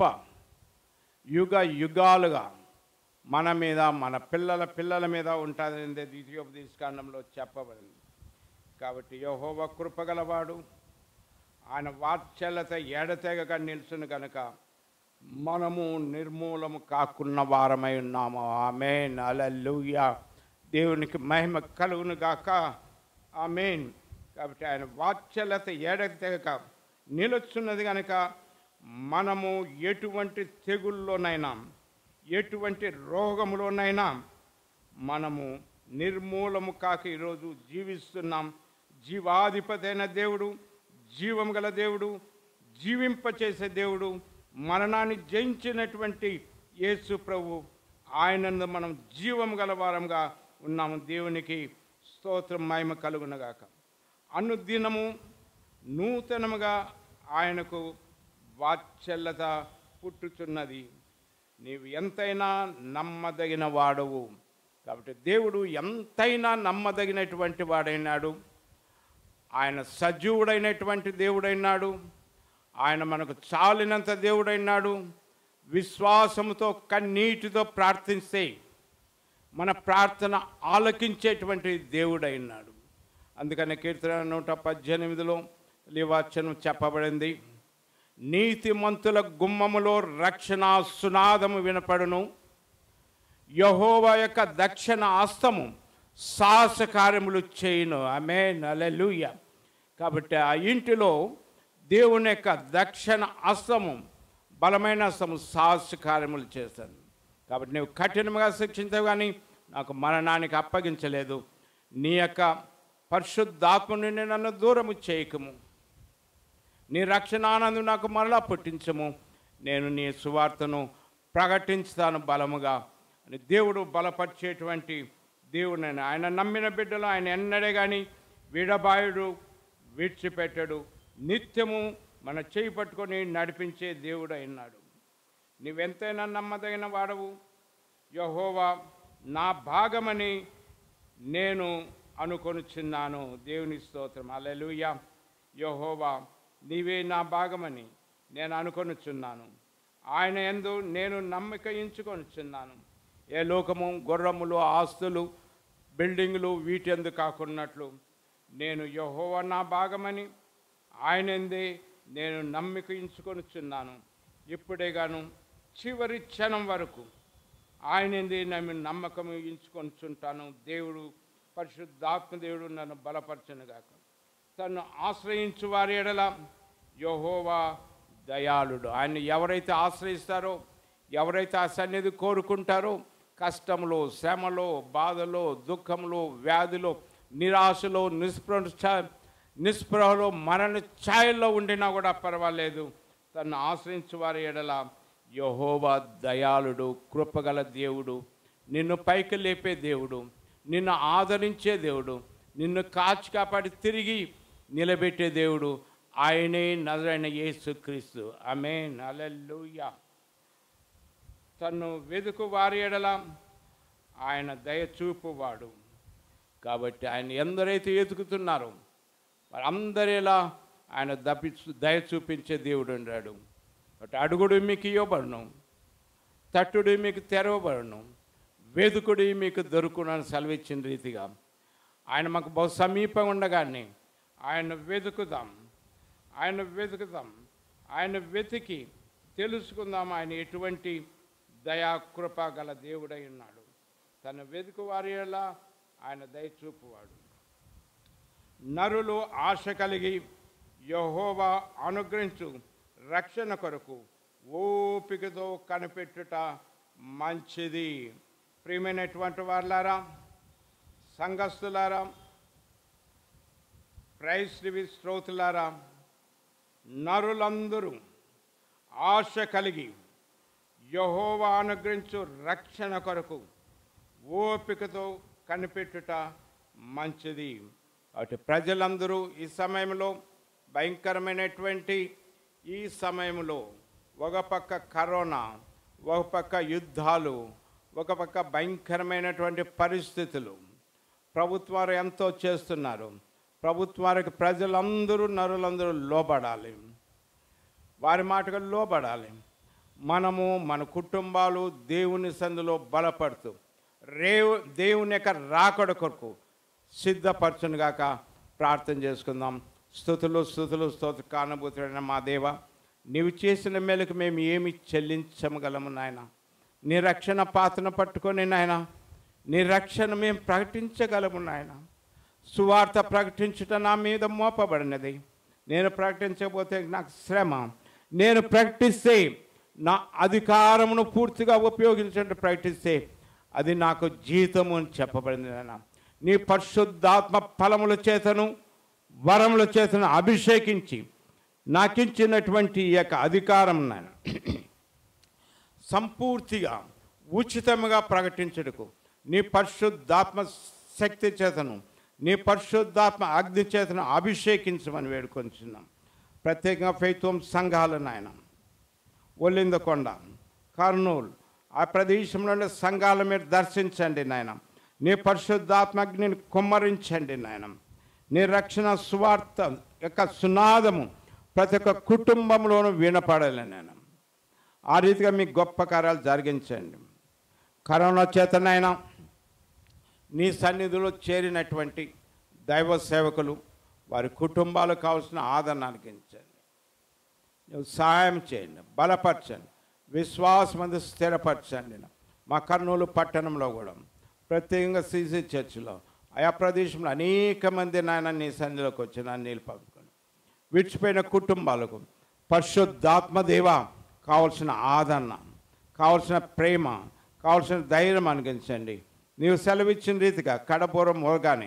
యుగ యుగాలుగా మన మీద మన పిల్లల పిల్లల మీద ఉంటుందని ద్వితీయోపదేశకాండంలో చెప్పబడింది కాబట్టి యహోవ కృపగలవాడు ఆయన వాత్సల్యత ఎడతెగక నిలుచును కనుక మనము నిర్మూలము కాకున్న వారమై ఉన్నాము ఆమెన్ అలల్లుయ దేవునికి మహిమ కలుగును గాక ఆమెన్ కాబట్టి ఆయన వాత్సల్యత ఎడతెగక నిలుచున్నది కనుక మనము ఎటువంటి తెగుల్లోనైనా ఎటువంటి రోగములోనైనా మనము నిర్మూలము కాక ఈరోజు జీవిస్తున్నాం జీవాధిపతి అయిన దేవుడు జీవం గల దేవుడు జీవింపచేసే దేవుడు మరణాన్ని జయించినటువంటి యేసు ప్రభు ఆయనందు మనం జీవం గల వారంగా ఉన్నాము దేవునికి స్తోత్రం మహిమ కలుగునగాక అనుదినము నూతనముగా ఆయనకు వాత్సల్యత పుట్టుచున్నది నీవు ఎంతైనా నమ్మదగిన వాడవు కాబట్టి దేవుడు ఎంతైనా నమ్మదగినటువంటి వాడైనాడు ఆయన సజీవుడైనటువంటి దేవుడైనాడు ఆయన మనకు చాలినంత దేవుడైనాడు విశ్వాసముతో కన్నీటితో ప్రార్థిస్తే మన ప్రార్థన ఆలకించేటువంటి దేవుడైనాడు అందుకని కీర్తన నూట పద్దెనిమిదిలో లివాచనం చెప్పబడింది నీతిమంతుల గుమ్మములో రక్షణ సునాదము వినపడును యహోవా యొక్క దక్షిణ హస్తము సాహస కార్యములు చేయును ఆమె నలలుయ కాబట్టి ఆ ఇంటిలో దేవుని యొక్క దక్షిణ హస్తము బలమైన హస్తము సాహస కార్యములు చేస్తాను కాబట్టి నువ్వు కఠినంగా శిక్షించవు కానీ నాకు మరణానికి అప్పగించలేదు నీ యొక్క పరిశుద్ధాత్మ నుండి నన్ను దూరము చేయకము నీ రక్షణ ఆనందం నాకు మరలా పుట్టించము నేను నీ సువార్తను ప్రకటించుతాను బలముగా అని దేవుడు బలపరిచేటువంటి దేవుడిని ఆయన నమ్మిన బిడ్డలు ఆయన ఎన్నడే కానీ విడబాయుడు విడిచిపెట్టడు నిత్యము మన చేయి పట్టుకొని నడిపించే దేవుడు అయినాడు నీవెంతైనా నమ్మదగిన వాడవు యహోవా నా భాగమని నేను అనుకొనుచున్నాను దేవుని స్తోత్రం అలెలుయ యహోవా నీవే నా భాగమని నేను అనుకొనుచున్నాను ఆయన ఎందు నేను నమ్మిక ఎంచుకొనుచున్నాను ఏ లోకము గుర్రములు ఆస్తులు బిల్డింగులు వీటెందు కాకున్నట్లు నేను యహోవా నా భాగమని ఆయనందే నేను నమ్మిక ఎంచుకొనుచున్నాను ఇప్పుడే గాను చివరి క్షణం వరకు ఆయనందే నమ్మి నమ్మకం ఎంచుకొనుచుంటాను దేవుడు పరిశుద్ధాత్మ దేవుడు నన్ను బలపరచనుగాక తను ఆశ్రయించు వారి ఎడల యహోవా దయాళుడు ఆయన ఎవరైతే ఆశ్రయిస్తారో ఎవరైతే ఆ సన్నిధి కోరుకుంటారో కష్టంలో శ్రమలో బాధలో దుఃఖంలో వ్యాధిలో నిరాశలో నిస్పృహ నిస్పృహలో మరణ ఛాయల్లో ఉండినా కూడా పర్వాలేదు తను ఆశ్రయించు వారి ఎడల యహోవా దయాళుడు కృపగల దేవుడు నిన్ను పైకి లేపే దేవుడు నిన్ను ఆదరించే దేవుడు నిన్ను కాచి కాపాడి తిరిగి నిలబెట్టే దేవుడు ఆయనే నజరైన యేసుక్రీస్తు ఆమె నలల్లుయా తను వెదుకు వారి ఎడల ఆయన దయ చూపువాడు కాబట్టి ఆయన ఎందరైతే ఎదుగుతున్నారో వారందరిలా ఆయన దప్పి దయ చూపించే దేవుడు ఉన్నాడు అటు అడుగుడు మీకు ఇవ్వబడును తట్టుడు మీకు తెరవబడును వెదుకుడి మీకు దొరుకునని సెలవిచ్చిన రీతిగా ఆయన మాకు బహు సమీపం ఉండగానే ఆయన వెతుకుదాం ఆయన వెతుకుదాం ఆయన వెతికి తెలుసుకుందాం ఆయన ఎటువంటి దయా కృప గల దేవుడై ఉన్నాడు తన వెతుకు వారి ఎలా ఆయన దయ చూపువాడు నరులు ఆశ కలిగి యహోవా అనుగ్రహించు రక్షణ కొరకు ఓపికతో కనిపెట్టుట మంచిది ప్రియమైనటువంటి వాళ్ళారా సంఘస్థులారా ప్రైస్లివి శ్రోతులారా నరులందరూ ఆశ కలిగి యహోవా అనుగ్రహించు రక్షణ కొరకు ఓపికతో కనిపెట్టుట మంచిది అటు ప్రజలందరూ ఈ సమయంలో భయంకరమైనటువంటి ఈ సమయంలో ఒక పక్క కరోనా ఒక పక్క యుద్ధాలు ఒక పక్క భయంకరమైనటువంటి పరిస్థితులు ప్రభుత్వాలు ఎంతో చేస్తున్నారు ప్రభుత్వానికి ప్రజలందరూ నరులందరూ లోబడాలి వారి మాటకు లోబడాలి మనము మన కుటుంబాలు దేవుని సందులో బలపడుతూ రేవు దేవుని యొక్క రాకడ కొరకు సిద్ధపరచునుగాక ప్రార్థన చేసుకుందాం స్థుతులు స్థుతులు స్తోత్ర కానుభూతుడైన మా దేవ నీవు చేసిన మేరకు మేము ఏమి చెల్లించగలము నాయన నీ రక్షణ పాత్రను పట్టుకొని నాయన నీ రక్షణ మేము ప్రకటించగలము నాయన సువార్త ప్రకటించుట నా మీద మోపబడినది నేను ప్రకటించకపోతే నాకు శ్రమ నేను ప్రకటిస్తే నా అధికారమును పూర్తిగా ఉపయోగించండి ప్రకటిస్తే అది నాకు జీతము అని చెప్పబడింది నాయన నీ పరిశుద్ధాత్మ ఫలముల చేతను వరముల చేతను అభిషేకించి నాకిచ్చినటువంటి ఈ యొక్క అధికారం నాయన సంపూర్తిగా ఉచితముగా ప్రకటించుటకు నీ పరిశుద్ధాత్మ శక్తి చేతను నీ పరిశుద్ధాత్మ అగ్ని చేతను అభిషేకించమని వేడుకొంచున్నాం ప్రత్యేకంగా ఫైత్వం సంఘాలు నాయన ఒలిందకొండ కర్నూలు ఆ ప్రదేశంలోని సంఘాల మీరు దర్శించండి నాయన నీ పరిశుద్ధాత్మ అగ్నిని కుమ్మరించండి నాయన నీ రక్షణ సువార్త యొక్క సునాదము ప్రతి ఒక్క కుటుంబంలోనూ వినపడాలి నాయన ఆ రీతిగా మీ గొప్ప కార్యాలు జరిగించండి కరోనా చేతనైనా నీ సన్నిధిలో చేరినటువంటి దైవ సేవకులు వారి కుటుంబాలకు కావాల్సిన ఆదరణ అనిపించండి నువ్వు సహాయం చేయండి బలపరచండి విశ్వాసం అందు స్థిరపరచండి మా కర్నూలు పట్టణంలో కూడా ప్రత్యేకంగా సీసీ చర్చిలో ఆయా ప్రదేశంలో అనేక మంది నాయన నీ సన్నిధిలోకి వచ్చి నన్ను నీళ్ళు పంపుకొని విడిచిపోయిన కుటుంబాలకు పరిశుద్ధాత్మదేవ కావలసిన ఆదరణ కావలసిన ప్రేమ కావలసిన ధైర్యం అనిపించండి నీవు సెలవిచ్చిన రీతిగా కడపూరం మోగానే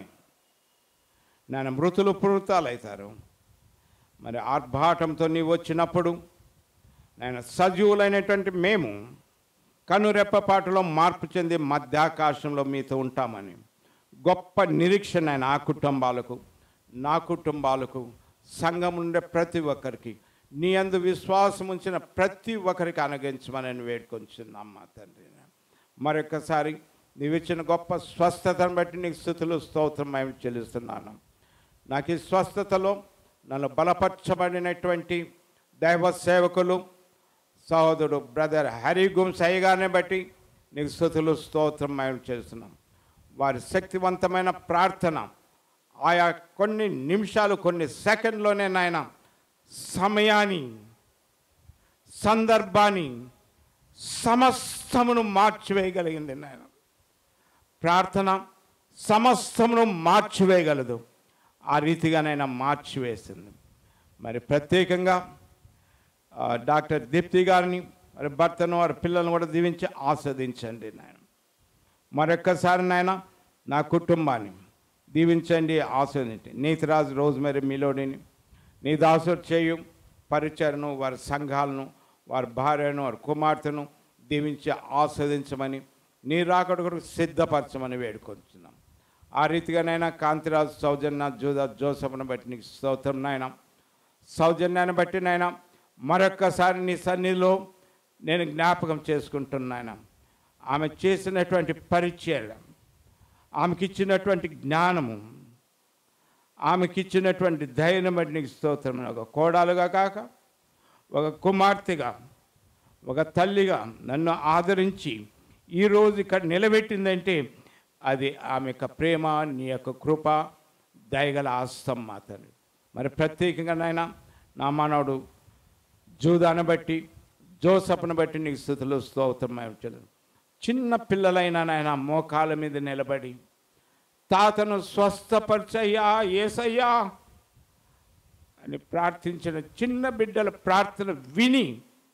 నేను మృతులు పురుతాలు అవుతారు మరి ఆర్భాటంతో నీవు వచ్చినప్పుడు నేను సజీవులైనటువంటి మేము కనురెప్పపాటులో మార్పు చెంది మధ్యాకాశంలో మీతో ఉంటామని గొప్ప నిరీక్షణ ఆయన ఆ కుటుంబాలకు నా కుటుంబాలకు సంఘం ఉండే ప్రతి ఒక్కరికి నీ అందు విశ్వాసం ఉంచిన ప్రతి ఒక్కరికి అనుగరించమని నేను వేడుకొంచున్నాం మా తండ్రి మరొకసారి నీవు ఇచ్చిన గొప్ప స్వస్థతను బట్టి నీకు స్థుతులు స్తోత్రం మేము చెల్లిస్తున్నాను నాకు ఈ స్వస్థతలో నన్ను బలపరచబడినటువంటి దైవ సేవకులు సహోదరుడు బ్రదర్ హరి గుంసయ్య గారిని బట్టి నీకు స్థుతులు స్తోత్రం మేము చేస్తున్నాం వారి శక్తివంతమైన ప్రార్థన ఆయా కొన్ని నిమిషాలు కొన్ని సెకండ్లోనే నాయన సమయాన్ని సందర్భాన్ని సమస్తమును మార్చివేయగలిగింది నాయన ప్రార్థన సమస్తమును మార్చివేయగలదు ఆ రీతిగానైనా మార్చివేసింది మరి ప్రత్యేకంగా ఆ, డాక్టర్ దీప్తి గారిని మరి భర్తను వారి పిల్లలను కూడా దీవించి ఆస్వాదించండి నాయన మరొక్కసారి నాయన నా కుటుంబాన్ని దీవించండి ఆస్వాదించండి నీతిరాజు రోజుమరి మీలోడిని నీ దాసుడు చేయు పరిచయను వారి సంఘాలను వారి భార్యను వారి కుమార్తెను దీవించి ఆస్వాదించమని నీ రాకడ కొరకు సిద్ధపరచమని వేడుకొంచున్నాం ఆ రీతిగానైనా కాంతిరాజు సౌజన్య జూదా జోసఫ్ను బట్టి నీకు స్తోత్రం నాయన సౌజన్యాన్ని బట్టి నాయన మరొక్కసారి నీ సన్నిధిలో నేను జ్ఞాపకం చేసుకుంటున్నాను ఆమె చేసినటువంటి పరిచయం ఆమెకి ఇచ్చినటువంటి జ్ఞానము ఆమెకి ఇచ్చినటువంటి ధైర్యం బట్టి నీకు స్తోత్రం ఒక కోడాలుగా కాక ఒక కుమార్తెగా ఒక తల్లిగా నన్ను ఆదరించి ఈరోజు ఇక్కడ నిలబెట్టిందంటే అది ఆమె యొక్క ప్రేమ నీ యొక్క కృప దయగల ఆస్తం మాతని మరి ప్రత్యేకంగా నాయన నా మానవుడు జూదాను బట్టి జోసఫ్ను బట్టి నీకు స్థుతులు స్తోత్రం చిన్న పిల్లలైన నాయన మోకాల మీద నిలబడి తాతను స్వస్థపరచయ్యా ఏసయ్యా అని ప్రార్థించిన చిన్న బిడ్డల ప్రార్థన విని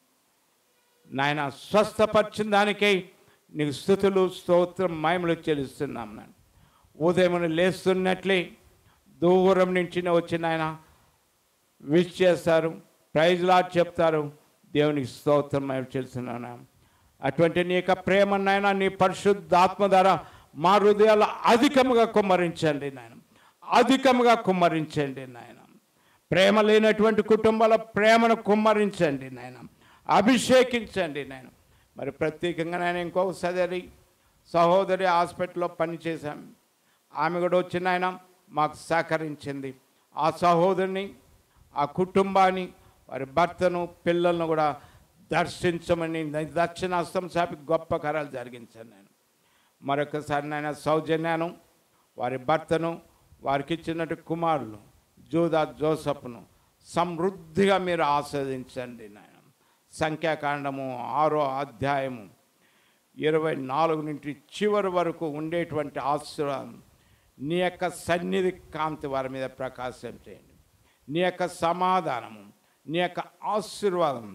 నాయన స్వస్థపరిచిన దానికై నీకు స్థుతులు స్తోత్రం మహిమలు చెల్లిస్తున్నాం నాన్న ఉదయం లేస్తున్నట్లే దూరం నుంచి వచ్చిన ఆయన విష్ చేస్తారు ప్రైజ్ లాట్ చెప్తారు దేవునికి స్తోత్రం మేము చెల్లిస్తున్నాను అటువంటి నీ యొక్క ప్రేమ నాయన నీ పరిశుద్ధాత్మ ద్వారా మా హృదయాలు అధికముగా కుమ్మరించండి నాయన అధికముగా కుమ్మరించండి నాయన ప్రేమ లేనటువంటి కుటుంబాల ప్రేమను కుమ్మరించండి నాయన అభిషేకించండి నాయన మరి ప్రత్యేకంగా నేను ఇంకొక సదరి సహోదరి హాస్పిటల్లో పనిచేశాం ఆమె కూడా వచ్చిన ఆయన మాకు సహకరించింది ఆ సహోదరిని ఆ కుటుంబాన్ని వారి భర్తను పిల్లలను కూడా దర్శించమని దక్షిణాస్తం చాపి గొప్ప కార్యాలు జరిగించాను నేను మరొకసారి నాయన సౌజన్యాను వారి భర్తను వారికి ఇచ్చినట్టు కుమారులు జూదా జోసఫ్ను సమృద్ధిగా మీరు ఆస్వాదించండి నాయన సంఖ్యాకాండము ఆరో అధ్యాయము ఇరవై నాలుగు నుంచి చివరి వరకు ఉండేటువంటి ఆశీర్వాదం నీ యొక్క సన్నిధి కాంతి వారి మీద ప్రకాశం చేయండి నీ యొక్క సమాధానము నీ యొక్క ఆశీర్వాదం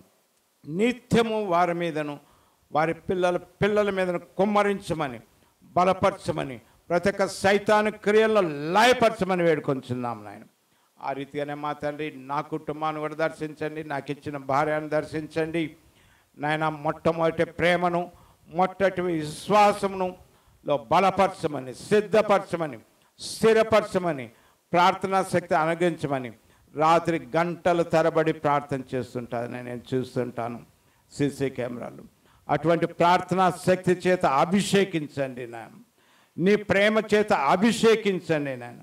నిత్యము వారి మీదను వారి పిల్లల పిల్లల మీదను కుమ్మరించమని బలపరచమని ప్రతి ఒక్క సైతాను క్రియల్లో లయపరచమని వేడుకొంచున్నాం నాయన ఆ రీతిగానే మా తండ్రి నా కుటుంబాన్ని కూడా దర్శించండి నాకు ఇచ్చిన భార్యను దర్శించండి నాయన మొట్టమొదటి ప్రేమను మొట్టటి విశ్వాసమును లో బలపరచమని సిద్ధపరచమని స్థిరపరచమని ప్రార్థనా శక్తి అనుగ్రహించమని రాత్రి గంటల తరబడి ప్రార్థన చేస్తుంటాను నేను చూస్తుంటాను సీసీ కెమెరాలు అటువంటి ప్రార్థనా శక్తి చేత అభిషేకించండి నాయన నీ ప్రేమ చేత అభిషేకించండి నాయన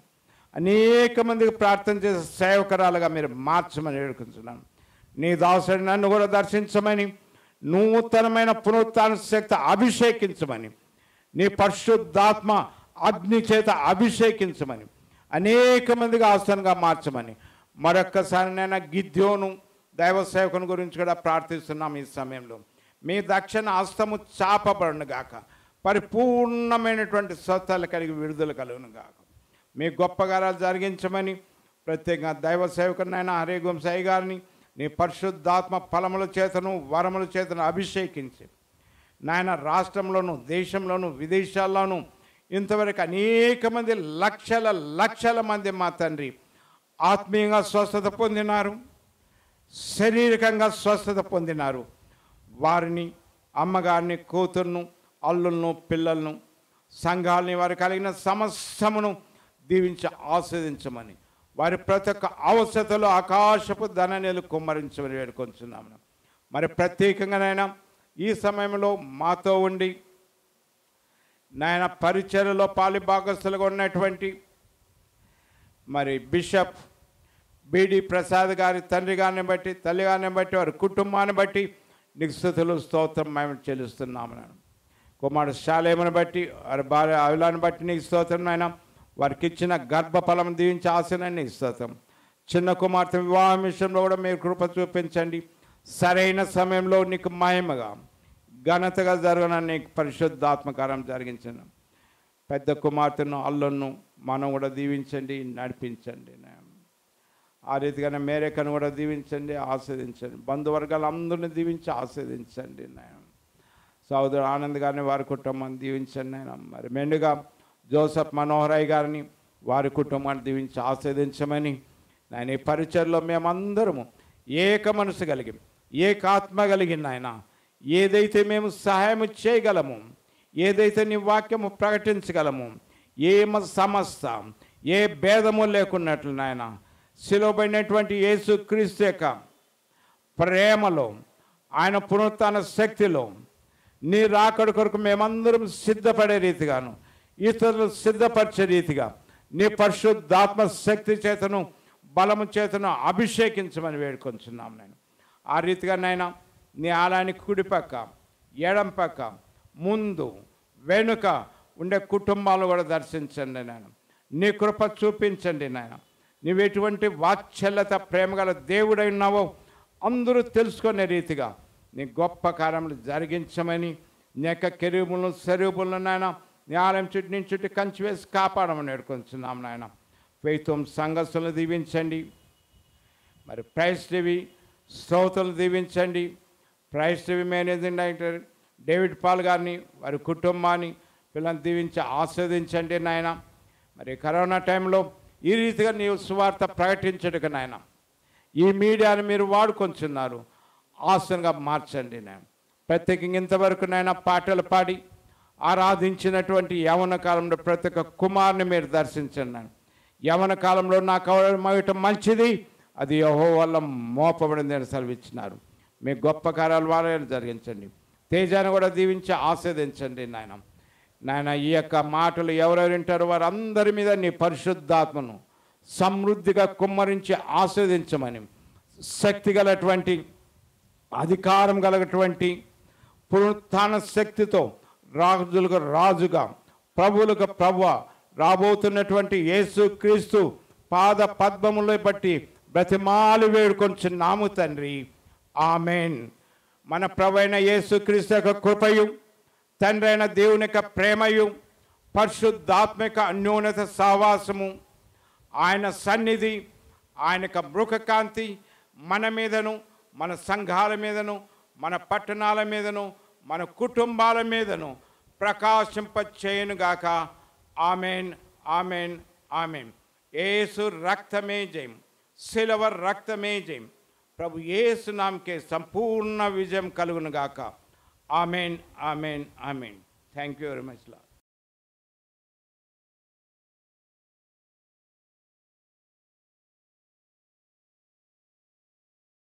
అనేక మందికి ప్రార్థన చేసే సేవకరాలుగా మీరు మార్చమని వేడుకుంటున్నాను నీ దాసుడి నన్ను కూడా దర్శించమని నూతనమైన పునరుత్న శక్తి అభిషేకించమని నీ పరిశుద్ధాత్మ అగ్ని చేత అభిషేకించమని అనేక మందికి ఆసనంగా మార్చమని మరొక్కసారి నేను గిద్యోను దైవ సేవకుని గురించి కూడా ప్రార్థిస్తున్నాం ఈ సమయంలో మీ దక్షిణ హస్తము చాపబడును గాక పరిపూర్ణమైనటువంటి స్వస్థలు కలిగి విడుదల కలుగును గాక మీ గొప్ప కార్యాలు జరిగించమని ప్రత్యేకంగా దైవ సేవకునైనా హరిగోం సాయి గారిని నీ పరిశుద్ధాత్మ ఫలముల చేతను వరముల చేతను అభిషేకించి నాయన రాష్ట్రంలోను దేశంలోను విదేశాల్లోనూ ఇంతవరకు అనేక మంది లక్షల లక్షల మంది మా తండ్రి ఆత్మీయంగా స్వస్థత పొందినారు శారీరకంగా స్వస్థత పొందినారు వారిని అమ్మగారిని కూతుర్ను అల్లులను పిల్లలను సంఘాలని వారు కలిగిన సమస్తమును దీవించి ఆస్వాదించమని వారి ప్రతి ఒక్క అవసరతలో ఆకాశపు ధననేలు కుమ్మరించమని వేడుకొంచున్నాము మరి ప్రత్యేకంగానైనా ఈ సమయంలో మాతో ఉండి నాయన పరిచయలో పాలిభాగస్తులుగా ఉన్నటువంటి మరి బిషప్ బిడి ప్రసాద్ గారి తండ్రి గారిని బట్టి తల్లి గారిని బట్టి వారి కుటుంబాన్ని బట్టి నీకు స్థుతులు స్తోత్రం మేము చెల్లిస్తున్నాము నేను కుమారుడు శాలేమని బట్టి వారి భార్య అవిలాన్ని బట్టి నీకు స్తోత్రం నాయన వారికి ఇచ్చిన గర్భఫలం దీవించి ఆశనని నీకు స్తోత్రం చిన్న కుమార్తె వివాహం విషయంలో కూడా మీరు కృప చూపించండి సరైన సమయంలో నీకు మహిమగా ఘనతగా జరగనని నీకు పరిశుద్ధాత్మకారం జరిగించండి పెద్ద కుమార్తెను అల్లును మనం కూడా దీవించండి నడిపించండి నాయన. ఆ రీతిగానే మేరేకను కూడా దీవించండి ఆస్వాదించండి బంధువర్గాలు అందరిని దీవించి ఆస్వాదించండి నాయన సోదరు ఆనంద్ గారిని వారి కుటుంబాన్ని దీవించండి నాయన మరి మెండుగా జోసఫ్ మనోహరయ్య గారిని వారి కుటుంబాన్ని దీవించి ఆస్వాదించమని నాయన ఈ పరిచయలో మేమందరము ఏక మనసు కలిగి ఏకాత్మ కలిగిన ఆయన ఏదైతే మేము సహాయం చేయగలము ఏదైతే నీ వాక్యము ప్రకటించగలము ఏమ సమస్త ఏ భేదము లేకున్నట్లు నాయన శిలువబడినటువంటి యేసు క్రీస్తు యొక్క ప్రేమలో ఆయన పునరుత్న శక్తిలో నీ రాకడ కొరకు మేమందరం సిద్ధపడే రీతిగాను ఇతరులు సిద్ధపరిచే రీతిగా నీ పరిశుద్ధాత్మ శక్తి చేతను బలము చేతను అభిషేకించమని వేడుకొంచున్నాం నేను ఆ రీతిగా నైనా నీ ఆలయానికి కుడిపక్క ఎడం పక్క ముందు వెనుక ఉండే కుటుంబాలు కూడా దర్శించండి నాయన నీ కృప చూపించండి నాయన నీవు ఎటువంటి వాత్సల్యత ప్రేమగల దేవుడై ఉన్నావో అందరూ తెలుసుకునే రీతిగా నీ గొప్ప కార్యములు జరిగించమని నీ యొక్క కెరువులను స్వరూపులను నాయన నీ ఆలయం చుట్టూ నీ చుట్టూ కంచి వేసి కాపాడమని వేడుకొంచున్నాం నాయన ఫైతం సంఘస్థులను దీవించండి మరి ప్రైస్ టీవీ శ్రోతలు దీవించండి Praise TV managing director David Paul గారిని వారి కుటుంబాన్ని పిల్లల్ని దీవించి ఆస్వాదించండి నాయన మరి కరోనా టైంలో ఈ రీతిగా నీవు సువార్త ప్రకటించడుక నాయన ఈ మీడియాను మీరు వాడుకొంచున్నారు ఆసనగా మార్చండి నేను ప్రత్యేకంగా ఇంతవరకు నాయన పాటలు పాడి ఆరాధించినటువంటి యవన కాలంలో ప్రతి ఒక్క కుమారుని మీరు దర్శించండి నాయన యవన కాలంలో నాకు అవడం మంచిది అది యహో వల్ల మోపబడింది అని సెలవిచ్చినారు మీ గొప్ప కార్యాలు వాళ్ళని జరిగించండి తేజాన్ని కూడా దీవించి ఆస్వాదించండి నాయన నాయన ఈ యొక్క మాటలు ఎవరెవరు వింటారో వారందరి మీద నీ పరిశుద్ధాత్మను సమృద్ధిగా కుమ్మరించి ఆస్వాదించమని శక్తి గలటువంటి అధికారం కలిగినటువంటి పునరుత్థాన శక్తితో రాజులకు రాజుగా ప్రభువులకు ప్రభు రాబోతున్నటువంటి యేసు క్రీస్తు పాద పద్మములో బట్టి బ్రతిమాలు వేడుకొంచున్నాము తండ్రి ఆమెన్ మన ప్రభైన యేసు క్రీస్తు యొక్క కృపయు తండ్రి అయిన దేవుని యొక్క ప్రేమయు పరిశుద్ధాత్మిక అన్యోన్యత సావాసము ఆయన సన్నిధి ఆయన యొక్క మృఖకాంతి మన మీదను మన సంఘాల మీదను మన పట్టణాల మీదను మన కుటుంబాల మీదను ప్రకాశింప చేయనుగాక ఆమెన్ ఆమెన్ ఆమెన్ ఏసు రక్తమే జయం శిలవ రక్తమే జయం ప్రభు యేసు నామకే సంపూర్ణ విజయం కలుగునుగాక amen amen amen thank you very much law